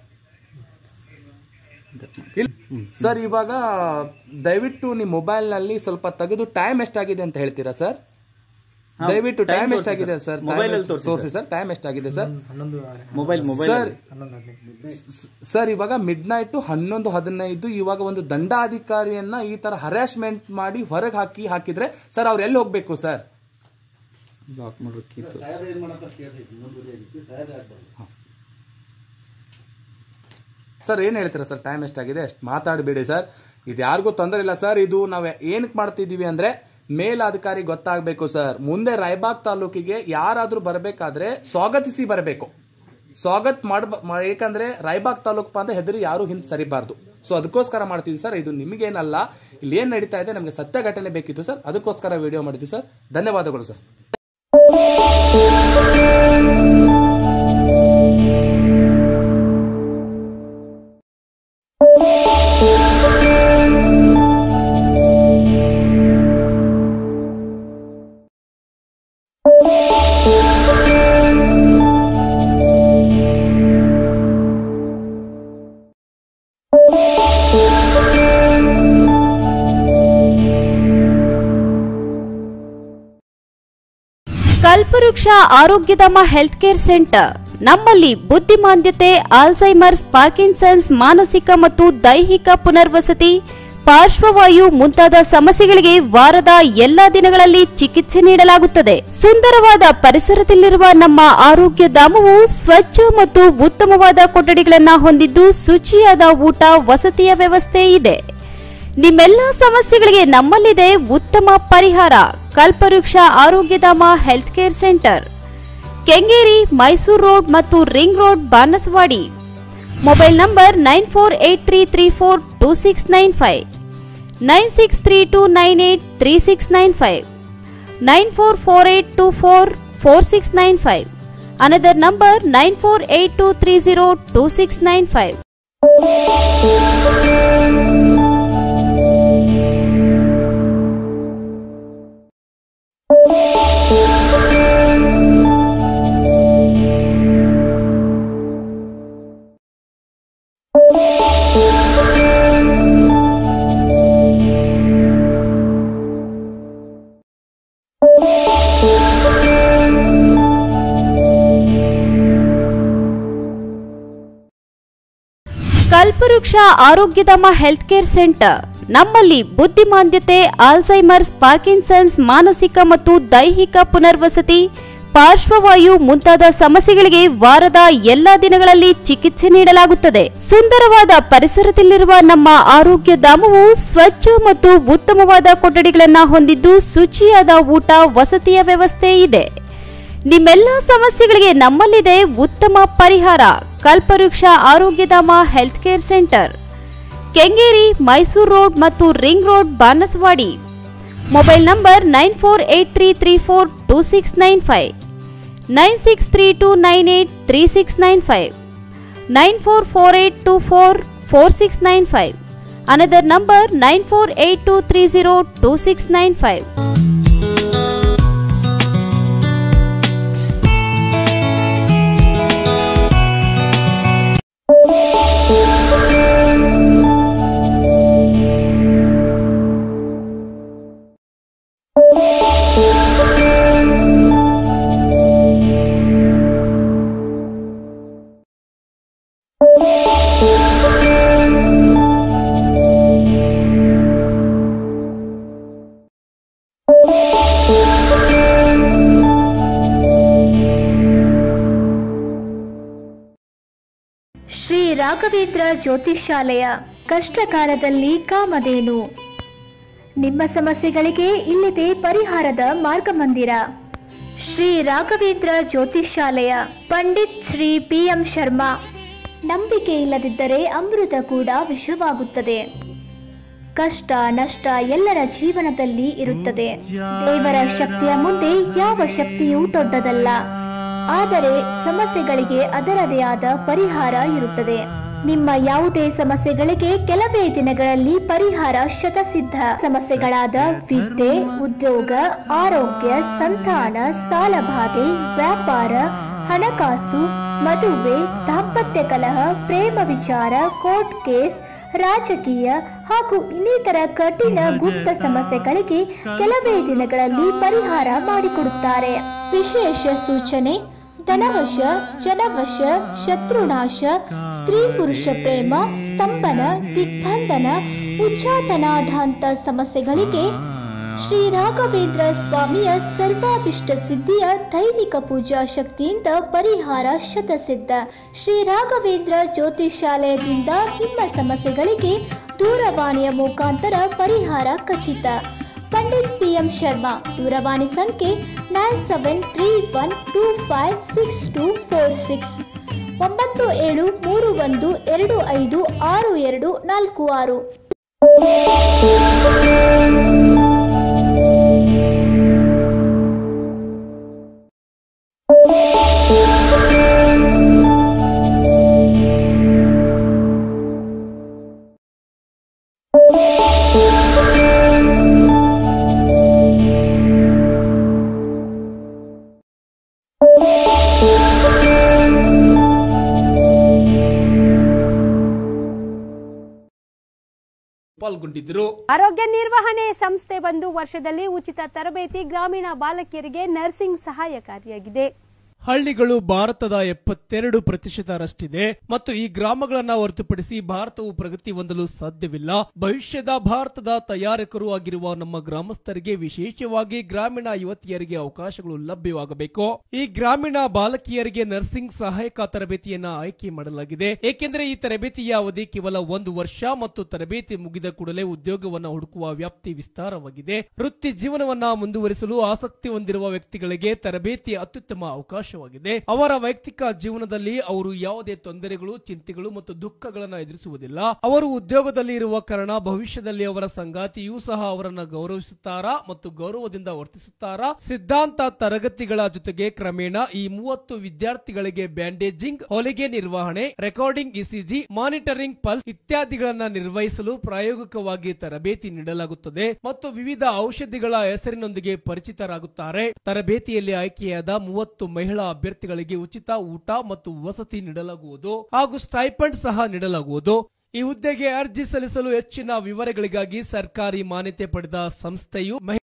ಇಲ್ಲ ಸರ್ ಇವಾಗ ದಯವಿಟ್ಟು ನಿಮ್ಮ ಮೊಬೈಲ್ ನಲ್ಲಿ ಸ್ವಲ್ಪ ತೆಗೆದು ಟೈಮ್ ಎಷ್ಟಾಗಿದೆ ಅಂತ ಹೇಳ್ತೀರಾ ಸರ್ ದಯವಿಟ್ಟು ಟೈಮ್ ಎಷ್ಟಾಗಿದೆ ಸರ್ Mobile ಅಲ್ಲಿ ತೋರ್ಸಿ ತೋರಿಸಿ ಸರ್ ಟೈಮ್ ಎಷ್ಟಾಗಿದೆ ಸರ್ ಹನ್ನೊಂದು ಮೊಬೈಲ್ ಮೊಬೈಲ್ ಸರ್ ಹನ್ನೊಂದು ಹದಿನೈದು ಸರ್ ಇವಾಗ ಮಿಡ್ ನೈಟ್ ಹನ್ನೊಂದು ಹದಿನೈದು ಇವಾಗ ಒಂದು ದಂಡಾಧಿಕಾರಿಯನ್ನ ಈ ತರ ಹರಾಸ್ಮೆಂಟ್ ಮಾಡಿ ಹೊರಗೆ ಹಾಕಿ ಹಾಕಿದ್ರೆ ಸರ್ ಅವ್ರು ಎಲ್ಲಿ ಹೋಗ್ಬೇಕು ಸರ್ ಬ್ಲಾಕ್ ಮಾಡೋಕ್ಕಿತ್ತು ಸರ್ ಏನ್ ಹೇಳ್ತೀರಾ ಸರ್ ಟೈಮ್ ಎಷ್ಟಾಗಿದೆ ಅಷ್ಟು ಮಾತಾಡಬೇಡಿ ಸರ್ ಇದು ಯಾರಿಗೂ ತೊಂದರೆ ಇಲ್ಲ ಸರ್ ಇದು ನಾವು ಏನಕ್ಕೆ ಮಾಡ್ತಿದೀವಿ ಅಂದ್ರೆ ಮೇಲಾಧಿಕಾರಿ ಗೊತ್ತಾಗಬೇಕು ಸರ್ ಮುಂದೆ ರಾಯಬಾಗ್ ತಾಲೂಕಿಗೆ ಯಾರಾದ್ರೂ ಬರಬೇಕಾದ್ರೆ ಸ್ವಾಗತಿಸಿ ಬರಬೇಕು ಸ್ವಾಗತ್ ಮಾಡ ಏಕಂದ್ರೆ ರಾಯಬಾಗ್ ತಾಲೂಕು ಅಂತ ಹೆದರಿ ಯಾರು ಹಿಂದೆ ಸರಿಬಾರ್ದು ಸೊ ಅದಕ್ಕೋಸ್ಕರ ಮಾಡ್ತಿದ್ವಿ ಸರ್ ಇದು ನಿಮಗೇನಲ್ಲ ಇಲ್ಲಿ ಏನ್ ನಡೀತಾ ಇದೆ ನಮಗೆ ಸತ್ಯ ಘಟನೆ ಬೇಕಿತ್ತು ಸರ್ ಅದಕ್ಕೋಸ್ಕರ ವಿಡಿಯೋ ಮಾಡಿದ್ವಿ ಸರ್ ಧನ್ಯವಾದಗಳು ಸರ್ ಕಲ್ಪವೃಕ್ಷ ಆರೋಗ್ಯಧಾಮ ಹೆಲ್ತ್ ಕೇರ್ ಸೆಂಟರ್ ನಮ್ಮಲ್ಲಿ ಬುದ್ಧಿಮಾಂದ್ಯತೆ ಆಲ್ಝೈಮರ್ಸ್ ಪಾರ್ಕಿನ್ಸನ್ಸ್ ಮಾನಸಿಕ ಮತ್ತು ದೈಹಿಕ ಪುನರ್ವಸತಿ ಪಾರ್ಶ್ವವಾಯು ಮುಂತಾದ ಸಮಸ್ಯೆಗಳಿಗೆ ವಾರದ ಎಲ್ಲಾ ದಿನಗಳಲ್ಲಿ ಚಿಕಿತ್ಸೆ ನೀಡಲಾಗುತ್ತದೆ ಸುಂದರವಾದ ಪರಿಸರದಲ್ಲಿರುವ ನಮ್ಮ ಆರೋಗ್ಯ ಧಾಮವು ಸ್ವಚ್ಛ ಮತ್ತು ಉತ್ತಮವಾದ ಕೊಠಡಿಗಳನ್ನು ಹೊಂದಿದ್ದು ಶುಚಿಯಾದ ಊಟ ವಸತಿಯ ವ್ಯವಸ್ಥೆ ಇದೆ ನಿಮ್ಮೆಲ್ಲ ಸಮಸ್ಯೆಗಳಿಗೆ ನಮ್ಮಲ್ಲಿದೆ ಉತ್ತಮ ಪರಿಹಾರ Kalpavriksha Arogyadhama health care centre Kengeri Mysuru road ಮತ್ತು ring road Banaswadi mobile number nine four eight three three four two six nine five nine six three two nine eight three six nine five nine four four eight two four four six nine five another number nine four eight two three zero two six nine five Kalpavriksha Arogyadhama health care centre ನಮ್ಮಲ್ಲಿ ಬುದ್ಧಿಮಾಂದ್ಯತೆ ಆಲ್ಝೈಮರ್ಸ್ ಪಾರ್ಕಿನ್ಸನ್ಸ್ ಮಾನಸಿಕ ಮತ್ತು ದೈಹಿಕ ಪುನರ್ವಸತಿ ಪಾರ್ಶ್ವವಾಯು ಮುಂತಾದ ಸಮಸ್ಯೆಗಳಿಗೆ ವಾರದ ಎಲ್ಲಾ ದಿನಗಳಲ್ಲಿ ಚಿಕಿತ್ಸೆ ನೀಡಲಾಗುತ್ತದೆ ಸುಂದರವಾದ ಪರಿಸರದಲ್ಲಿರುವ ನಮ್ಮ ಆರೋಗ್ಯ ಧಾಮವು ಸ್ವಚ್ಛ ಮತ್ತು ಉತ್ತಮವಾದ ಕೊಠಡಿಗಳನ್ನು ಹೊಂದಿದ್ದು ಶುಚಿಯಾದ ಊಟ ವಸತಿಯ ವ್ಯವಸ್ಥೆ ಇದೆ ನಿಮ್ಮೆಲ್ಲ ಸಮಸ್ಯೆಗಳಿಗೆ ನಮ್ಮಲ್ಲಿದೆ ಉತ್ತಮ ಪರಿಹಾರ Kalpavriksha Arogyadhama health care centre Kengeri Mysuru road ಮತ್ತು ring road Banaswadi mobile number nine four eight three three four two six nine five nine six three two nine eight three six nine five nine four four eight two four four six nine five another number nine four eight two three zero two six nine five Shri Raghavendra Jyotishyalaya ಕಷ್ಟಕಾಲದಲ್ಲಿ ಕಾಮಧೇನು ನಿಮ್ಮ ಸಮಸ್ಯೆಗಳಿಗೆ ಇಲ್ಲಿದೆ ಪರಿಹಾರದ ಮಾರ್ಗಮಂದಿರ ಶ್ರೀ ರಾಘವೇಂದ್ರ ಜ್ಯೋತಿಷ್ಯಾಲಯ ಪಂಡಿತ್ ಶ್ರೀ ಪಿ ಎಂ ಶರ್ಮಾ ನಂಬಿಕೆ ಇಲ್ಲದಿದ್ದರೆ ಅಮೃತ ಕೂಡ ವಿಷವಾಗುತ್ತದೆ ಕಷ್ಟ ನಷ್ಟ ಎಲ್ಲರ ಜೀವನದಲ್ಲಿ ಇರುತ್ತದೆ ದೇವರ ಶಕ್ತಿಯ ಮುಂದೆ ಯಾವ ಶಕ್ತಿಯೂ ದೊಡ್ಡದಲ್ಲ ಆದರೆ ಸಮಸ್ಯೆಗಳಿಗೆ ಅದರದೇ ಆದ ಪರಿಹಾರ ಇರುತ್ತದೆ ನಿಮ್ಮ ಯಾವುದೇ ಸಮಸ್ಯೆಗಳಿಗೆ ಕೆಲವೇ ದಿನಗಳಲ್ಲಿ ಪರಿಹಾರ ಶತಸಿದ್ಧ ಸಮಸ್ಯೆಗಳಾದ ವಿದ್ಯೆ ಉದ್ಯೋಗ ಆರೋಗ್ಯ ಸಂತಾನ ಸಾಲಬಾಧೆ ವ್ಯಾಪಾರ ಹಣಕಾಸು ಮದುವೆ ದಾಂಪತ್ಯ ಕಲಹ ಪ್ರೇಮ ವಿಚಾರ ಕೋರ್ಟ್ ಕೇಸ್ ರಾಜಕೀಯ ಹಾಗೂ ಇನ್ನಿತರ ಕಠಿಣ ಗುಪ್ತ ಸಮಸ್ಯೆಗಳಿಗೆ ಕೆಲವೇ ದಿನಗಳಲ್ಲಿ ಪರಿಹಾರ ಮಾಡಿಕೊಡುತ್ತಾರೆ ವಿಶೇಷ ಸೂಚನೆ ಧನವಶ ಜನವಶ ಶತ್ರುನಾಶ ಸ್ತ್ರೀ ಪುರುಷ ಪ್ರೇಮ ಸ್ತಂಭನ ದಿಗ್ಬಂಧನ ಉಚ್ಚಾಟನಾಧಾಂತ ಸಮಸ್ಯೆಗಳಿಗೆ ಶ್ರೀ ರಾಘವೇಂದ್ರ ಸ್ವಾಮಿಯ ಸರ್ವಾಭಿಷ್ಟ ಸಿದ್ಧಿಯ ದೈವಿಕ ಪೂಜಾ ಶಕ್ತಿಯಿಂದ ಪರಿಹಾರ ಶತಸಿದ್ಧ ಶ್ರೀ ರಾಘವೇಂದ್ರ ಜ್ಯೋತಿಷಾಲಯದಿಂದ ನಿಮ್ಮ ಸಮಸ್ಯೆಗಳಿಗೆ ದೂರವಾಣಿಯ ಮುಖಾಂತರ ಪರಿಹಾರ ಖಚಿತ ಪಂಡಿತ್ ಪಿ ಎಂ ಶರ್ಮಾ ದೂರವಾಣಿ ಸಂಖ್ಯೆ nine seven three one two five six two four six ಒಂಬತ್ತು ಏಳು ಮೂರು ಒಂದು ಎರಡು ಐದು ಆರು ಎರಡು ನಾಲ್ಕು ಆರು ಪಾಲ್ಗೊಂಡಿದ್ದರು ಆರೋಗ್ಯ ನಿರ್ವಹಣೆ ಸಂಸ್ಥೆ ಬಂದು ವರ್ಷದಲ್ಲಿ ಉಚಿತ ತರಬೇತಿ ಗ್ರಾಮೀಣ ಬಾಲಕಿಯರಿಗೆ ನರ್ಸಿಂಗ್ ಸಹಾಯಕಾರಿಯಾಗಿದೆ ಹಳ್ಳಿಗಳು ಭಾರತದ ಎಪ್ಪತ್ತೆರಡು ಪ್ರತಿಶತರಷ್ಟಿದೆ ಮತ್ತು ಈ ಗ್ರಾಮಗಳನ್ನ ಹೊರತುಪಡಿಸಿ ಭಾರತವು ಪ್ರಗತಿ ಹೊಂದಲು ಸಾಧ್ಯವಿಲ್ಲ ಭವಿಷ್ಯದ ಭಾರತದ ತಯಾರಕರು ಆಗಿರುವ ನಮ್ಮ ಗ್ರಾಮಸ್ಥರಿಗೆ ವಿಶೇಷವಾಗಿ ಗ್ರಾಮೀಣ ಯುವತಿಯರಿಗೆ ಅವಕಾಶಗಳು ಲಭ್ಯವಾಗಬೇಕು ಈ ಗ್ರಾಮೀಣ ಬಾಲಕಿಯರಿಗೆ ನರ್ಸಿಂಗ್ ಸಹಾಯಕ ತರಬೇತಿಯನ್ನ ಆಯ್ಕೆ ಮಾಡಲಾಗಿದೆ ಏಕೆಂದರೆ ಈ ತರಬೇತಿಯ ಅವಧಿ ಕೇವಲ ಒಂದು ವರ್ಷ ಮತ್ತು ತರಬೇತಿ ಮುಗಿದ ಕೂಡಲೇ ಉದ್ಯೋಗವನ್ನ ಹುಡುಕುವ ವ್ಯಾಪ್ತಿ ವಿಸ್ತಾರವಾಗಿದೆ ವೃತ್ತಿ ಜೀವನವನ್ನ ಮುಂದುವರಿಸಲು ಆಸಕ್ತಿ ಹೊಂದಿರುವ ವ್ಯಕ್ತಿಗಳಿಗೆ ತರಬೇತಿ ಅತ್ಯುತ್ತಮ ಅವಕಾಶ ಅವಕಾಶವಾಗಿದೆ ಅವರ ವೈಯಕ್ತಿಕ ಜೀವನದಲ್ಲಿ ಅವರು ಯಾವುದೇ ತೊಂದರೆಗಳು ಚಿಂತೆಗಳು ಮತ್ತು ದುಃಖಗಳನ್ನು ಎದುರಿಸುವುದಿಲ್ಲ ಅವರು ಉದ್ಯೋಗದಲ್ಲಿ ಇರುವ ಕಾರಣ ಭವಿಷ್ಯದಲ್ಲಿ ಅವರ ಸಂಗಾತಿಯೂ ಸಹ ಅವರನ್ನು ಗೌರವಿಸುತ್ತಾರಾ ಮತ್ತು ಗೌರವದಿಂದ ವರ್ತಿಸುತ್ತಾರಾ ಸಿದ್ಧಾಂತ ತರಗತಿಗಳ ಜೊತೆಗೆ ಕ್ರಮೇಣ ಈ ಮೂವತ್ತು ವಿದ್ಯಾರ್ಥಿಗಳಿಗೆ ಬ್ಯಾಂಡೇಜಿಂಗ್ ಹೊಲಿಗೆ ನಿರ್ವಹಣೆ ರೆಕಾರ್ಡಿಂಗ್ ಇಸಿಜಿ ಮಾನಿಟರಿಂಗ್ ಪಲ್ಸ್ ಇತ್ಯಾದಿಗಳನ್ನ ನಿರ್ವಹಿಸಲು ಪ್ರಾಯೋಗಿಕವಾಗಿ ತರಬೇತಿ ನೀಡಲಾಗುತ್ತದೆ ಮತ್ತು ವಿವಿಧ ಔಷಧಿಗಳ ಹೆಸರಿನೊಂದಿಗೆ ಪರಿಚಿತರಾಗುತ್ತಾರೆ ತರಬೇತಿಯಲ್ಲಿ ಆಯ್ಕೆಯಾದ ಮೂವತ್ತು ಮಹಿಳಾ ಅಭ್ಯರ್ಥಿಗಳಿಗೆ ಉಚಿತ ಊಟ ಮತ್ತು ವಸತಿ ನೀಡಲಾಗುವುದು ಹಾಗೂ ಸ್ಟೈಪಂಡ್ ಸಹ ನೀಡಲಾಗುವುದು ಈ ಹುದ್ದೆಗೆ ಅರ್ಜಿ ಸಲ್ಲಿಸಲು ಹೆಚ್ಚಿನ ವಿವರಗಳಿಗಾಗಿ ಸರ್ಕಾರಿ ಮಾನ್ಯತೆ ಪಡೆದ ಸಂಸ್ಥೆಯು ಮಹಿಳಾ